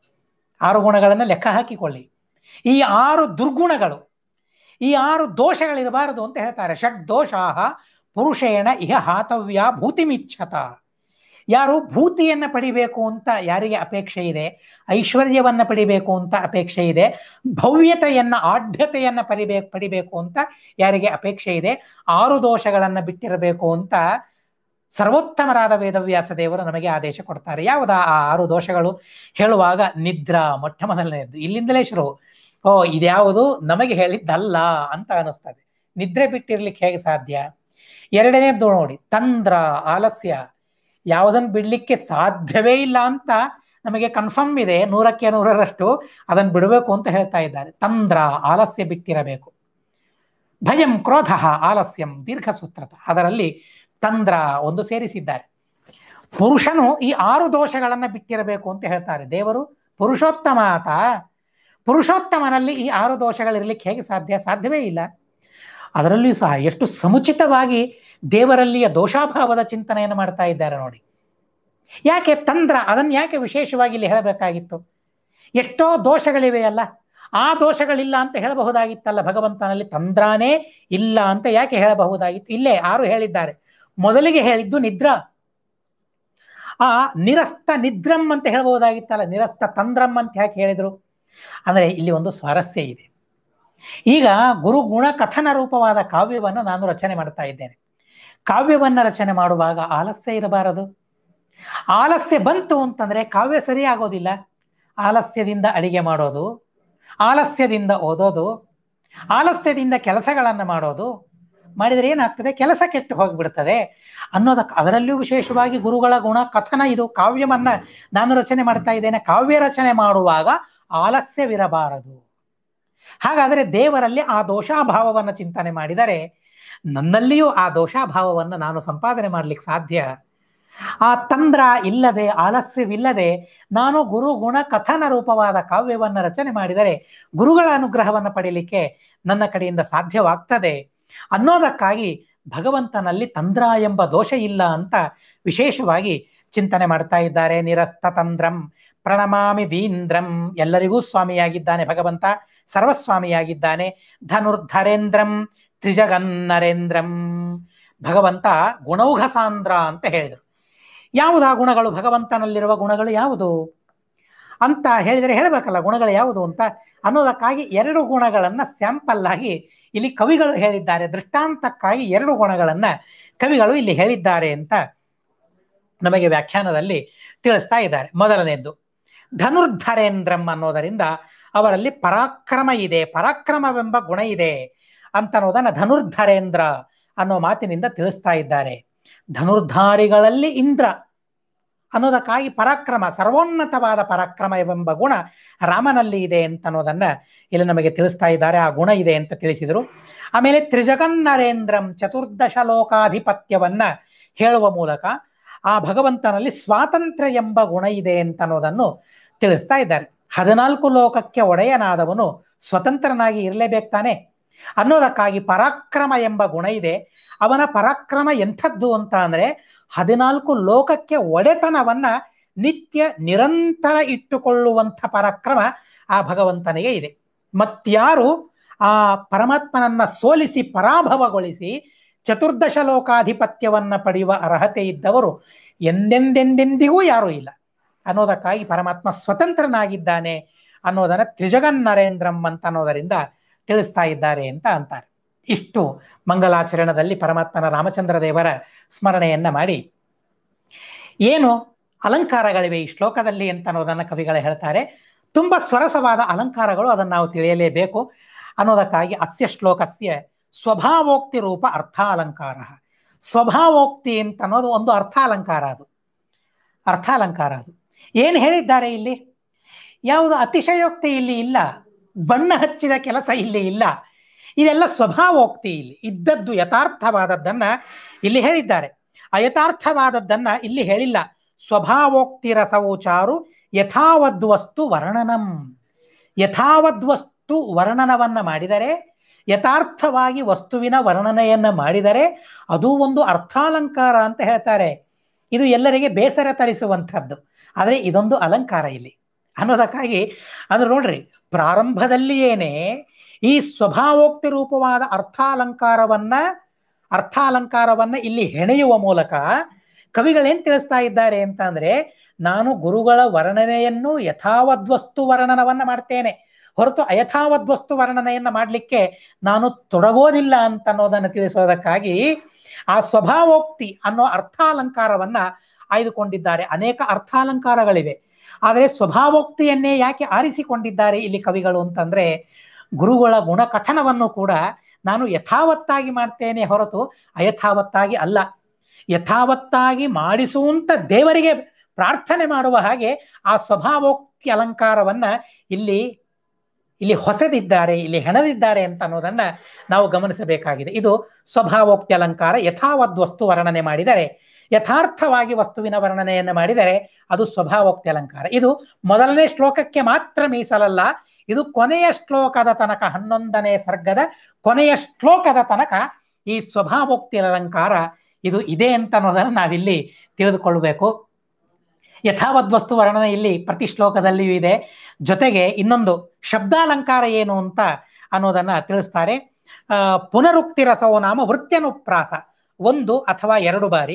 ಆರು ಗುಣಗಳನ್ನು ಲೆಕ್ಕ ಹಾಕಿಕೊಳ್ಳಿ ಈ ಆರು ದುರ್ಗುಣಗಳು ಈ ಆರು ದೋಷಗಳಿರಬಾರದು ಅಂತ ಹೇಳ್ತಾರೆ ಷಡ್ ದೋಷಾಹ ಪುರುಷೇಣ ಇಹ ಹಾತವ್ಯ ಭೂತಿಮಿಚ್ಛತ ಯಾರು ಭೂತಿಯನ್ನ ಪಡಿಬೇಕು ಅಂತ ಯಾರಿಗೆ ಅಪೇಕ್ಷೆ ಇದೆ ಐಶ್ವರ್ಯವನ್ನ ಪಡಿಬೇಕು ಅಂತ ಅಪೇಕ್ಷೆ ಇದೆ ಭವ್ಯತೆಯನ್ನ ಆಢ್ಯತೆಯನ್ನ ಪಡಿಬೇಕು ಪಡಿಬೇಕು ಅಂತ ಯಾರಿಗೆ ಅಪೇಕ್ಷೆ ಇದೆ ಆರು ದೋಷಗಳನ್ನ ಬಿಟ್ಟಿರಬೇಕು ಅಂತ ಸರ್ವೋತ್ತಮರಾದ ವೇದವ್ಯಾಸ ದೇವರು ನಮಗೆ ಆದೇಶ ಕೊಡ್ತಾರೆ ಯಾವುದ ಆ ಆರು ದೋಷಗಳು ಹೇಳುವಾಗ ನಿದ್ರಾ ಮೊಟ್ಟ ಮೊದಲನೇದ್ದು ಇಲ್ಲಿಂದಲೇ ಶುರು ಓ ಇದ್ಯಾವುದು ನಮಗೆ ಹೇಳಿದ್ದಲ್ಲ ಅಂತ ಅನಿಸ್ತದೆ ನಿದ್ರೆ ಬಿಟ್ಟಿರ್ಲಿಕ್ಕೆ ಹೇಗೆ ಸಾಧ್ಯ ಎರಡನೇದ್ದು ನೋಡಿ ತಂದ್ರ ಆಲಸ್ಯ ಯಾವುದನ್ನು ಬಿಡ್ಲಿಕ್ಕೆ ಸಾಧ್ಯವೇ ಇಲ್ಲ ಅಂತ ನಮಗೆ ಕನ್ಫರ್ಮ್ ಇದೆ ನೂರಕ್ಕೆ ನೂರರಷ್ಟು ಅದನ್ನು ಬಿಡಬೇಕು ಅಂತ ಹೇಳ್ತಾ ಇದ್ದಾರೆ ತಂದ್ರ ಆಲಸ್ಯ ಬಿಟ್ಟಿರಬೇಕು ಭಯಂ ಕ್ರೋಧ ಆಲಸ್ಯಂ ದೀರ್ಘಸೂತ್ರತ ಅದರಲ್ಲಿ ತಂದ್ರ ಒಂದು ಸೇರಿಸಿದ್ದಾರೆ ಪುರುಷನು ಈ ಆರು ದೋಷಗಳನ್ನ ಬಿಟ್ಟಿರಬೇಕು ಅಂತ ಹೇಳ್ತಾರೆ ದೇವರು ಪುರುಷೋತ್ತಮ ಆತ ಪುರುಷೋತ್ತಮನಲ್ಲಿ ಈ ಆರು ದೋಷಗಳಿರ್ಲಿಕ್ಕೆ ಹೇಗೆ ಸಾಧ್ಯ ಸಾಧ್ಯವೇ ಇಲ್ಲ ಅದರಲ್ಲಿಯೂ ಸಹ ಎಷ್ಟು ಸಮುಚಿತವಾಗಿ ದೇವರಲ್ಲಿಯ ದೋಷಾಭಾವದ ಚಿಂತನೆಯನ್ನು ಮಾಡ್ತಾ ಇದ್ದಾರೆ ನೋಡಿ ಯಾಕೆ ತಂದ್ರ ಅದನ್ನು ಯಾಕೆ ವಿಶೇಷವಾಗಿ ಇಲ್ಲಿ ಹೇಳಬೇಕಾಗಿತ್ತು ಎಷ್ಟೋ ದೋಷಗಳಿವೆಯಲ್ಲ ಆ ದೋಷಗಳಿಲ್ಲ ಅಂತ ಹೇಳಬಹುದಾಗಿತ್ತಲ್ಲ ಭಗವಂತನಲ್ಲಿ ತಂದ್ರಾನೇ ಇಲ್ಲ ಅಂತ ಯಾಕೆ ಹೇಳಬಹುದಾಗಿತ್ತು ಇಲ್ಲೇ ಆರು ಹೇಳಿದ್ದಾರೆ ಮೊದಲಿಗೆ ಹೇಳಿದ್ದು ನಿದ್ರಾ ಆ ನಿರಸ್ತ ನಿದ್ರಂ ಅಂತ ಹೇಳಬಹುದಾಗಿತ್ತಲ್ಲ ನಿರಸ್ತ ತಂದ್ರಂ ಅಂತ ಯಾಕೆ ಹೇಳಿದ್ರು ಅಂದರೆ ಇಲ್ಲಿ ಒಂದು ಸ್ವಾರಸ್ಯ ಇದೆ ಈಗ ಗುರು ಗುಣ ಕಥನ ರೂಪವಾದ ಕಾವ್ಯವನ್ನು ನಾನು ರಚನೆ ಮಾಡ್ತಾ ಇದ್ದೇನೆ ಕಾವ್ಯವನ್ನು ರಚನೆ ಮಾಡುವಾಗ ಆಲಸ್ಯ ಇರಬಾರದು ಆಲಸ್ಯ ಬಂತು ಅಂತಂದ್ರೆ ಕಾವ್ಯ ಸರಿ ಆಗೋದಿಲ್ಲ ಆಲಸ್ಯದಿಂದ ಅಡಿಗೆ ಮಾಡೋದು ಆಲಸ್ಯದಿಂದ ಓದೋದು ಆಲಸ್ಯದಿಂದ ಕೆಲಸಗಳನ್ನು ಮಾಡೋದು ಮಾಡಿದರೆ ಏನಾಗ್ತದೆ ಕೆಲಸ ಕೆಟ್ಟು ಹೋಗಿಬಿಡ್ತದೆ ಅನ್ನೋದಕ್ಕೆ ಅದರಲ್ಲಿಯೂ ವಿಶೇಷವಾಗಿ ಗುರುಗಳ ಗುಣ ಕಥನ ಇದು ಕಾವ್ಯವನ್ನ ನಾನು ರಚನೆ ಮಾಡ್ತಾ ಇದ್ದೇನೆ ಕಾವ್ಯ ರಚನೆ ಮಾಡುವಾಗ ಆಲಸ್ಯವಿರಬಾರದು ಹಾಗಾದರೆ ದೇವರಲ್ಲಿ ಆ ದೋಷಾಭಾವವನ್ನು ಚಿಂತನೆ ಮಾಡಿದರೆ ನನ್ನಲ್ಲಿಯೂ ಆ ದೋಷಾಭಾವವನ್ನು ನಾನು ಸಂಪಾದನೆ ಮಾಡ್ಲಿಕ್ಕೆ ಸಾಧ್ಯ ಆ ತಂದ್ರ ಇಲ್ಲದೆ ಆಲಸ್ಯವಿಲ್ಲದೆ ನಾನು ಗುರು ಗುಣ ಕಥನ ರೂಪವಾದ ಕಾವ್ಯವನ್ನು ರಚನೆ ಮಾಡಿದರೆ ಗುರುಗಳ ಅನುಗ್ರಹವನ್ನು ಪಡೀಲಿಕ್ಕೆ ನನ್ನ ಕಡೆಯಿಂದ ಸಾಧ್ಯವಾಗ್ತದೆ ಅನ್ನೋದಕ್ಕಾಗಿ ಭಗವಂತನಲ್ಲಿ ತಂದ್ರ ಎಂಬ ದೋಷ ಇಲ್ಲ ಅಂತ ವಿಶೇಷವಾಗಿ ಚಿಂತನೆ ಮಾಡ್ತಾ ಇದ್ದಾರೆ ನಿರಸ್ತ ತಂದ್ರಂ ಪ್ರಣಮಾಮಿ ವೀಂದ್ರಂ ಎಲ್ಲರಿಗೂ ಸ್ವಾಮಿಯಾಗಿದ್ದಾನೆ ಭಗವಂತ ಸರ್ವಸ್ವಾಮಿಯಾಗಿದ್ದಾನೆ ಧನುರ್ಧರೇಂದ್ರಂ ತ್ರಿಜಗನ್ನರೇಂದ್ರಂ ಭಗವಂತ ಗುಣೌಘ ಸಾಂದ್ರ ಅಂತ ಹೇಳಿದರು ಯಾವುದಾ ಗುಣಗಳು ಭಗವಂತನಲ್ಲಿರುವ ಗುಣಗಳು ಯಾವುದು ಅಂತ ಹೇಳಿದರೆ ಹೇಳಬೇಕಲ್ಲ ಗುಣಗಳು ಯಾವುದು ಅಂತ ಅನ್ನೋದಕ್ಕಾಗಿ ಎರಡು ಗುಣಗಳನ್ನ ಸ್ಯಾಂಪಲ್ ಆಗಿ ಇಲ್ಲಿ ಕವಿಗಳು ಹೇಳಿದ್ದಾರೆ ದೃಷ್ಟಾಂತಕ್ಕಾಗಿ ಎರಡು ಗುಣಗಳನ್ನ ಕವಿಗಳು ಇಲ್ಲಿ ಹೇಳಿದ್ದಾರೆ ಅಂತ ನಮಗೆ ವ್ಯಾಖ್ಯಾನದಲ್ಲಿ ತಿಳಿಸ್ತಾ ಇದ್ದಾರೆ ಮೊದಲನೇದ್ದು ಧನುರ್ಧರೇಂದ್ರಂ ಅನ್ನೋದರಿಂದ ಅವರಲ್ಲಿ ಪರಾಕ್ರಮ ಇದೆ ಪರಾಕ್ರಮವೆಂಬ ಗುಣ ಇದೆ ಅಂತ ಅನ್ನೋದನ್ನ ಧನುರ್ಧರೇಂದ್ರ ಅನ್ನೋ ಮಾತಿನಿಂದ ತಿಳಿಸ್ತಾ ಇದ್ದಾರೆ ಧನುರ್ಧಾರಿಗಳಲ್ಲಿ ಇಂದ್ರ ಅನ್ನೋದಕ್ಕಾಗಿ ಪರಾಕ್ರಮ ಸರ್ವೋನ್ನತವಾದ ಪರಾಕ್ರಮ ಎಂಬ ಗುಣ ರಾಮನಲ್ಲಿ ಇದೆ ಅಂತ ಅನ್ನೋದನ್ನ ಇಲ್ಲಿ ನಮಗೆ ತಿಳಿಸ್ತಾ ಇದ್ದಾರೆ ಆ ಗುಣ ಇದೆ ಅಂತ ತಿಳಿಸಿದರು ಆಮೇಲೆ ತ್ರಿಜಗನ್ನರೇಂದ್ರಂ ಚತುರ್ದಶ ಲೋಕಾಧಿಪತ್ಯವನ್ನ ಹೇಳುವ ಮೂಲಕ ಆ ಭಗವಂತನಲ್ಲಿ ಸ್ವಾತಂತ್ರ್ಯ ಎಂಬ ಗುಣ ಇದೆ ಅಂತ ಅನ್ನೋದನ್ನು ತಿಳಿಸ್ತಾ ಇದ್ದಾರೆ ಹದಿನಾಲ್ಕು ಲೋಕಕ್ಕೆ ಒಡೆಯನಾದವನು ಸ್ವತಂತ್ರನಾಗಿ ಇರಲೇಬೇಕು ತಾನೆ ಅನ್ನೋದಕ್ಕಾಗಿ ಪರಾಕ್ರಮ ಎಂಬ ಗುಣ ಇದೆ ಅವನ ಪರಾಕ್ರಮ ಎಂಥದ್ದು ಅಂತ ಅಂದ್ರೆ ಹದಿನಾಲ್ಕು ಲೋಕಕ್ಕೆ ಒಡೆತನವನ್ನ ನಿತ್ಯ ನಿರಂತರ ಇಟ್ಟುಕೊಳ್ಳುವಂಥ ಪರಾಕ್ರಮ ಆ ಭಗವಂತನಿಗೆ ಇದೆ ಮತ್ಯಾರು ಆ ಪರಮಾತ್ಮನನ್ನ ಸೋಲಿಸಿ ಪರಾಭವಗೊಳಿಸಿ ಚತುರ್ದಶ ಲೋಕಾಧಿಪತ್ಯವನ್ನ ಪಡೆಯುವ ಅರ್ಹತೆ ಇದ್ದವರು ಎಂದೆಂದೆಂದೆಂದಿಗೂ ಯಾರೂ ಇಲ್ಲ ಅನ್ನೋದಕ್ಕಾಗಿ ಪರಮಾತ್ಮ ಸ್ವತಂತ್ರನಾಗಿದ್ದಾನೆ ಅನ್ನೋದನ್ನ ತ್ರಿಜಗನ್ನರೇಂದ್ರಂ ಅಂತ ಅನ್ನೋದರಿಂದ ತಿಳಿಸ್ತಾ ಇದ್ದಾರೆ ಅಂತ ಅಂತಾರೆ ಇಷ್ಟು ಮಂಗಲಾಚರಣದಲ್ಲಿ ಪರಮಾತ್ಮನ ರಾಮಚಂದ್ರ ದೇವರ ಸ್ಮರಣೆಯನ್ನ ಮಾಡಿ ಏನು ಅಲಂಕಾರಗಳಿವೆ ಈ ಶ್ಲೋಕದಲ್ಲಿ ಅಂತ ಅನ್ನೋದನ್ನ ಕವಿಗಳು ಹೇಳ್ತಾರೆ ತುಂಬ ಸ್ವರಸವಾದ ಅಲಂಕಾರಗಳು ಅದನ್ನು ನಾವು ತಿಳಿಯಲೇಬೇಕು ಅನ್ನೋದಕ್ಕಾಗಿ ಅಸ್ಯ ಶ್ಲೋಕಸ್ಯ ಸ್ವಭಾವೋಕ್ತಿ ರೂಪ ಅರ್ಥಾಲಂಕಾರ ಸ್ವಭಾವೋಕ್ತಿ ಅಂತ ಅನ್ನೋದು ಒಂದು ಅರ್ಥಾಲಂಕಾರ ಅದು ಅರ್ಥಾಲಂಕಾರ ಅದು ಏನು ಹೇಳಿದ್ದಾರೆ ಇಲ್ಲಿ ಯಾವುದು ಅತಿಶಯೋಕ್ತಿ ಇಲ್ಲಿ ಇಲ್ಲ ಬಣ್ಣ ಹಚ್ಚಿದ ಕೆಲಸ ಇಲ್ಲಿ ಇಲ್ಲ ಇದೆಲ್ಲ ಸ್ವಭಾವೋಕ್ತಿ ಇಲ್ಲಿ ಇದ್ದದ್ದು ಯಥಾರ್ಥವಾದದ್ದನ್ನ ಇಲ್ಲಿ ಹೇಳಿದ್ದಾರೆ ಅಯಥಾರ್ಥವಾದದ್ದನ್ನ ಇಲ್ಲಿ ಹೇಳಿಲ್ಲ ಸ್ವಭಾವೋಕ್ತಿ ರಸವುಚಾರು ಯಥಾವದ್ವಸ್ತು ವರ್ಣನಂ ಯಥಾವದ್ವಸ್ತು ವರ್ಣನವನ್ನ ಮಾಡಿದರೆ ಯಥಾರ್ಥವಾಗಿ ವಸ್ತುವಿನ ವರ್ಣನೆಯನ್ನ ಮಾಡಿದರೆ ಅದು ಒಂದು ಅರ್ಥಾಲಂಕಾರ ಅಂತ ಹೇಳ್ತಾರೆ ಇದು ಎಲ್ಲರಿಗೆ ಬೇಸರ ತರಿಸುವಂಥದ್ದು ಆದರೆ ಇದೊಂದು ಅಲಂಕಾರ ಇಲ್ಲಿ ಅನ್ನೋದಕ್ಕಾಗಿ ಅಂದ್ರೆ ನೋಡ್ರಿ ಪ್ರಾರಂಭದಲ್ಲಿಯೇನೆ ಈ ಸ್ವಭಾವೋಕ್ತಿ ರೂಪವಾದ ಅರ್ಥಾಲಂಕಾರವನ್ನ ಅರ್ಥಾಲಂಕಾರವನ್ನ ಇಲ್ಲಿ ಹೆಣೆಯುವ ಮೂಲಕ ಕವಿಗಳೇನ್ ತಿಳಿಸ್ತಾ ಇದ್ದಾರೆ ಅಂತ ಅಂದ್ರೆ ನಾನು ಗುರುಗಳ ವರ್ಣನೆಯನ್ನು ಯಥಾವದ್ವಸ್ತು ವರ್ಣನವನ್ನ ಮಾಡ್ತೇನೆ ಹೊರತು ಅಯಥಾವದ್ವಸ್ತು ವರ್ಣನೆಯನ್ನ ಮಾಡಲಿಕ್ಕೆ ನಾನು ತೊಡಗೋದಿಲ್ಲ ಅಂತ ಅನ್ನೋದನ್ನು ತಿಳಿಸೋದಕ್ಕಾಗಿ ಆ ಸ್ವಭಾವೋಕ್ತಿ ಅನ್ನೋ ಅರ್ಥಾಲಂಕಾರವನ್ನ ಆಯ್ದುಕೊಂಡಿದ್ದಾರೆ ಅನೇಕ ಅರ್ಥಾಲಂಕಾರಗಳಿವೆ ಆದರೆ ಸ್ವಭಾವೋಕ್ತಿಯನ್ನೇ ಯಾಕೆ ಆರಿಸಿಕೊಂಡಿದ್ದಾರೆ ಇಲ್ಲಿ ಕವಿಗಳು ಅಂತಂದ್ರೆ ಗುರುಗಳ ಗುಣಕಥನವನ್ನು ಕೂಡ ನಾನು ಯಥಾವತ್ತಾಗಿ ಮಾಡ್ತೇನೆ ಹೊರತು ಅಯಥಾವತ್ತಾಗಿ ಅಲ್ಲ ಯಥಾವತ್ತಾಗಿ ಮಾಡಿಸುವಂತ ದೇವರಿಗೆ ಪ್ರಾರ್ಥನೆ ಮಾಡುವ ಹಾಗೆ ಆ ಸ್ವಭಾವೋಕ್ತಿ ಅಲಂಕಾರವನ್ನ ಇಲ್ಲಿ ಇಲ್ಲಿ ಹೊಸದಿದ್ದಾರೆ ಇಲ್ಲಿ ಹೆಣದಿದ್ದಾರೆ ಅಂತ ಅನ್ನೋದನ್ನ ನಾವು ಗಮನಿಸಬೇಕಾಗಿದೆ ಇದು ಸ್ವಭಾವೋಕ್ತಿ ಅಲಂಕಾರ ಯಥಾವದ್ ವಸ್ತು ವರ್ಣನೆ ಮಾಡಿದರೆ ಯಥಾರ್ಥವಾಗಿ ವಸ್ತುವಿನ ವರ್ಣನೆಯನ್ನು ಮಾಡಿದರೆ ಅದು ಸ್ವಭಾವೋಕ್ತಿ ಅಲಂಕಾರ ಇದು ಮೊದಲನೇ ಶ್ಲೋಕಕ್ಕೆ ಮಾತ್ರ ಮೀಸಲಲ್ಲ ಇದು ಕೊನೆಯ ಶ್ಲೋಕದ ತನಕ ಹನ್ನೊಂದನೇ ಸರ್ಗದ ಕೊನೆಯ ಶ್ಲೋಕದ ತನಕ ಈ ಸ್ವಭಾವೋಕ್ತಿ ಅಲಂಕಾರ ಇದು ಇದೆ ಅಂತ ಅನ್ನೋದನ್ನು ನಾವಿಲ್ಲಿ ತಿಳಿದುಕೊಳ್ಬೇಕು ಯಥಾವದ್ ವಸ್ತು ವರ್ಣನೆ ಇಲ್ಲಿ ಪ್ರತಿ ಶ್ಲೋಕದಲ್ಲಿಯೂ ಇದೆ ಜೊತೆಗೆ ಇನ್ನೊಂದು ಶಬ್ದಾಲಂಕಾರ ಏನು ಅಂತ ಅನ್ನೋದನ್ನ ತಿಳಿಸ್ತಾರೆ ಆ ಪುನರುಕ್ತಿ ರಸವು ನಾಮ ವೃತ್ಯನುಪ್ರಾಸ ಒಂದು ಅಥವಾ ಎರಡು ಬಾರಿ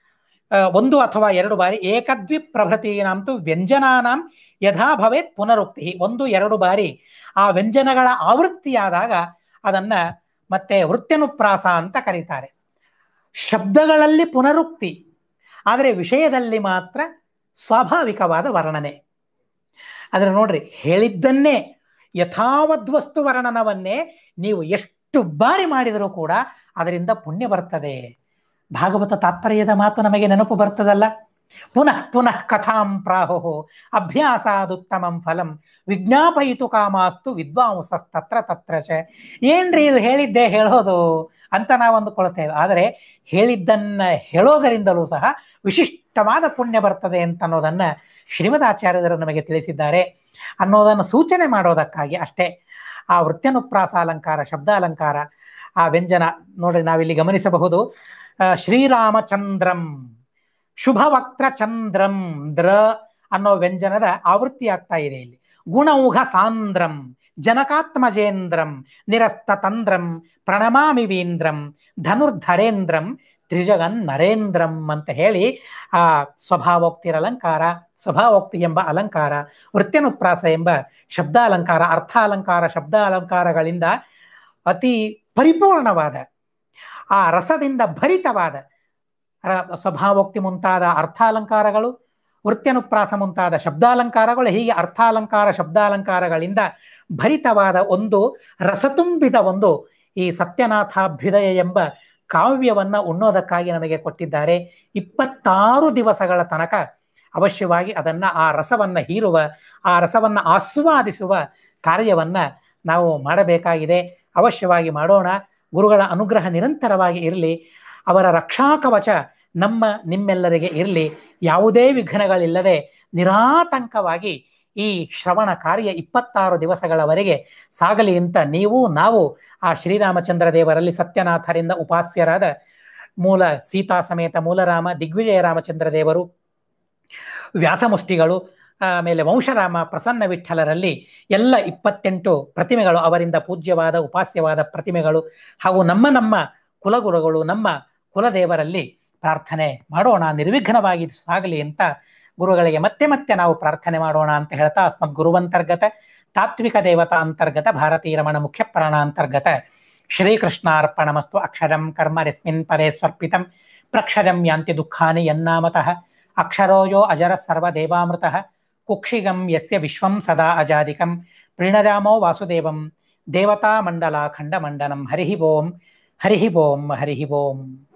ಒಂದು ಅಥವಾ ಎರಡು ಬಾರಿ ಏಕದ್ವಿ ಪ್ರಭೃತೀನಾಂತು ವ್ಯಂಜನಾನಾಂ ಯಥಾ ಭವೇತ್ ಪುನರುಕ್ತಿ ಒಂದು ಎರಡು ಬಾರಿ ಆ ವ್ಯಂಜನಗಳ ಆವೃತ್ತಿಯಾದಾಗ ಅದನ್ನ ಮತ್ತೆ ವೃತ್ಯನುಪ್ರಾಸ ಅಂತ ಕರೀತಾರೆ ಶಬ್ದಗಳಲ್ಲಿ ಪುನರುಕ್ತಿ ಆದರೆ ವಿಷಯದಲ್ಲಿ ಮಾತ್ರ ಸ್ವಾಭಾವಿಕವಾದ ವರ್ಣನೆ ಆದರೆ ನೋಡ್ರಿ ಹೇಳಿದ್ದನ್ನೇ ಯಥಾವದ್ವಸ್ತು ವರ್ಣನವನ್ನೇ ನೀವು ಎಷ್ಟು ಬಾರಿ ಮಾಡಿದರೂ ಕೂಡ ಅದರಿಂದ ಪುಣ್ಯ ಬರ್ತದೆ ಭಾಗವತ ತಾತ್ಪರ್ಯದ ಮಾತು ನಮಗೆ ನೆನಪು ಬರ್ತದಲ್ಲ ಪುನಃ ಪುನಃ ಕಥಾಂ ಪ್ರಾಹು ಅಭ್ಯಾಸಾದುತ್ತಮಂ ಫಲಂ ವಿಜ್ಞಾಪಯಿತು ಕಾಮಾಸ್ತು ವಿದ್ವಾಂಸಸ್ತತ್ರ ತತ್ರ ಚ ಏನ್ರಿ ಇದು ಹೇಳಿದ್ದೆ ಹೇಳೋದು ಅಂತ ನಾವು ಅಂದುಕೊಳ್ತೇವೆ ಆದರೆ ಹೇಳಿದ್ದನ್ನ ಹೇಳೋದರಿಂದಲೂ ಸಹ ವಿಶಿಷ್ಟವಾದ ಪುಣ್ಯ ಬರ್ತದೆ ಅಂತ ಅನ್ನೋದನ್ನ ಶ್ರೀಮದಾಚಾರ್ಯರು ನಮಗೆ ತಿಳಿಸಿದ್ದಾರೆ ಅನ್ನೋದನ್ನು ಸೂಚನೆ ಮಾಡೋದಕ್ಕಾಗಿ ಅಷ್ಟೇ ಆ ವೃತ್ಯನುಪ್ರಾಸ ಅಲಂಕಾರ ಶಬ್ದಾಲಂಕಾರ ಆ ವ್ಯಂಜನ ನೋಡ್ರಿ ನಾವಿಲ್ಲಿ ಗಮನಿಸಬಹುದು ಶ್ರೀರಾಮಚಂದ್ರಂ ಶುಭವಕ್ತ್ರ ಚಂದ್ರಂ ದ್ರ ಅನ್ನೋ ವ್ಯಂಜನದ ಆವೃತ್ತಿ ಆಗ್ತಾ ಇದೆ ಇಲ್ಲಿ ಗುಣೌಘ ಸಾಂದ್ರಂ ಜನಕಾತ್ಮಜೇಂದ್ರಂ ನಿರಸ್ತ ತಂದ್ರಂ ಪ್ರಣಮಾಮಿ ವೀಂದ್ರಂ ಧನುರ್ಧರೇಂದ್ರಂ ತ್ರಿಜಗನ್ ನರೇಂದ್ರಂ ಅಂತ ಹೇಳಿ ಆ ಸ್ವಭಾವೋಕ್ತಿರ ಅಲಂಕಾರ ಸ್ವಭಾವೋಕ್ತಿ ಎಂಬ ಅಲಂಕಾರ ವೃತ್ಯನುಪ್ರಾಸ ಎಂಬ ಶಬ್ದಾಲಂಕಾರ ಅರ್ಥಾಲಂಕಾರ ಶಬ್ದಾಲಂಕಾರಗಳಿಂದ ಅತಿ ಪರಿಪೂರ್ಣವಾದ ಆ ರಸದಿಂದ ಭರಿತವಾದ ಸ್ವಭಾವೋಕ್ತಿ ಮುಂತಾದ ಅರ್ಥಾಲಂಕಾರಗಳು ವೃತ್ಯನುಪ್ರಾಸ ಮುಂತಾದ ಶಬ್ದಾಲಂಕಾರಗಳು ಹೀಗೆ ಅರ್ಥಾಲಂಕಾರ ಶಬ್ದಾಲಂಕಾರಗಳಿಂದ ಭರಿತವಾದ ಒಂದು ರಸತುಂಬಿದ ಒಂದು ಈ ಸತ್ಯನಾಥಾಭ್ಯುದಯ ಎಂಬ ಕಾವ್ಯವನ್ನ ಉಣ್ಣೋದಕ್ಕಾಗಿ ನಮಗೆ ಕೊಟ್ಟಿದ್ದಾರೆ ಇಪ್ಪತ್ತಾರು ದಿವಸಗಳ ತನಕ ಅವಶ್ಯವಾಗಿ ಅದನ್ನ ಆ ರಸವನ್ನ ಹೀರುವ ಆ ರಸವನ್ನ ಆಸ್ವಾದಿಸುವ ಕಾರ್ಯವನ್ನ ನಾವು ಮಾಡಬೇಕಾಗಿದೆ ಅವಶ್ಯವಾಗಿ ಮಾಡೋಣ ಗುರುಗಳ ಅನುಗ್ರಹ ನಿರಂತರವಾಗಿ ಇರಲಿ ಅವರ ರಕ್ಷಾ ಕವಚ ನಮ್ಮ ನಿಮ್ಮೆಲ್ಲರಿಗೆ ಇರಲಿ ಯಾವುದೇ ವಿಘ್ನಗಳಿಲ್ಲದೆ ನಿರಾತಂಕವಾಗಿ ಈ ಶ್ರವಣ ಕಾರ್ಯ ಇಪ್ಪತ್ತಾರು ದಿವಸಗಳವರೆಗೆ ಸಾಗಲಿ ಅಂತ ನೀವು ನಾವು ಆ ಶ್ರೀರಾಮಚಂದ್ರ ದೇವರಲ್ಲಿ ಸತ್ಯನಾಥರಿಂದ ಉಪಾಸ್ಯರಾದ ಮೂಲ ಸೀತಾ ಸಮೇತ ಮೂಲರಾಮ ದಿಗ್ವಿಜಯ ರಾಮಚಂದ್ರ ದೇವರು ವ್ಯಾಸಮುಷ್ಟಿಗಳು ಆಮೇಲೆ ವಂಶರಾಮ ಪ್ರಸನ್ನ ವಿಠಲರಲ್ಲಿ ಎಲ್ಲ ಇಪ್ಪತ್ತೆಂಟು ಪ್ರತಿಮೆಗಳು ಅವರಿಂದ ಪೂಜ್ಯವಾದ ಉಪಾಸ್ಯವಾದ ಪ್ರತಿಮೆಗಳು ಹಾಗೂ ನಮ್ಮ ನಮ್ಮ ಕುಲಗುರುಗಳು ನಮ್ಮ ಕುಲದೇವರಲ್ಲಿ ಪ್ರಾರ್ಥನೆ ಮಾಡೋಣ ನಿರ್ವಿಘ್ನವಾಗಿ ಸಾಗಲಿ ಅಂತ ಗುರುಗಳಿಗೆ ಮತ್ತೆ ಮತ್ತೆ ನಾವು ಪ್ರಾರ್ಥನೆ ಮಾಡೋಣ ಅಂತ ಹೇಳ್ತಾ ಅಸ್ಮದ್ ಗುರುವಂತರ್ಗತ ತಾತ್ವಿಕ ದೇವತಾ ಅಂತರ್ಗತ ಭಾರತೀಯ ರಮಣ ಮುಖ್ಯ ಪ್ರಾಣ ಅಂತರ್ಗತ ಶ್ರೀಕೃಷ್ಣಾರ್ಪಣಮಸ್ತು ಅಕ್ಷರಂ ಕರ್ಮ ರಸ್ಮಿನ್ ಪರೇ ಸ್ವರ್ಪಿತಂ ಪ್ರಕ್ಷರಂ ಯಾಂತಿ ದುಃಖಾನಿ ಯನ್ನಾಮತಃ ಅಕ್ಷರೋಯೋ ಅಜರ ಸರ್ವದೇವಾಮೃತಃ ಕುಕ್ಷಿಗಂ ಯಸ್ಯ ವಿಶ್ವಂ ಸದಾ ಅಜಾದಿಕಂ ಪ್ರಣರಾಮೋ ವಾಸುದೇವಂ ದೇವತಾ ಮಂಡಲ ಖಂಡಮಂಡನಂ ಹರಿಹಿ ಓಂ ಹರಿಹಿ ಓಂ ಹರಿಹಿ ಓಂ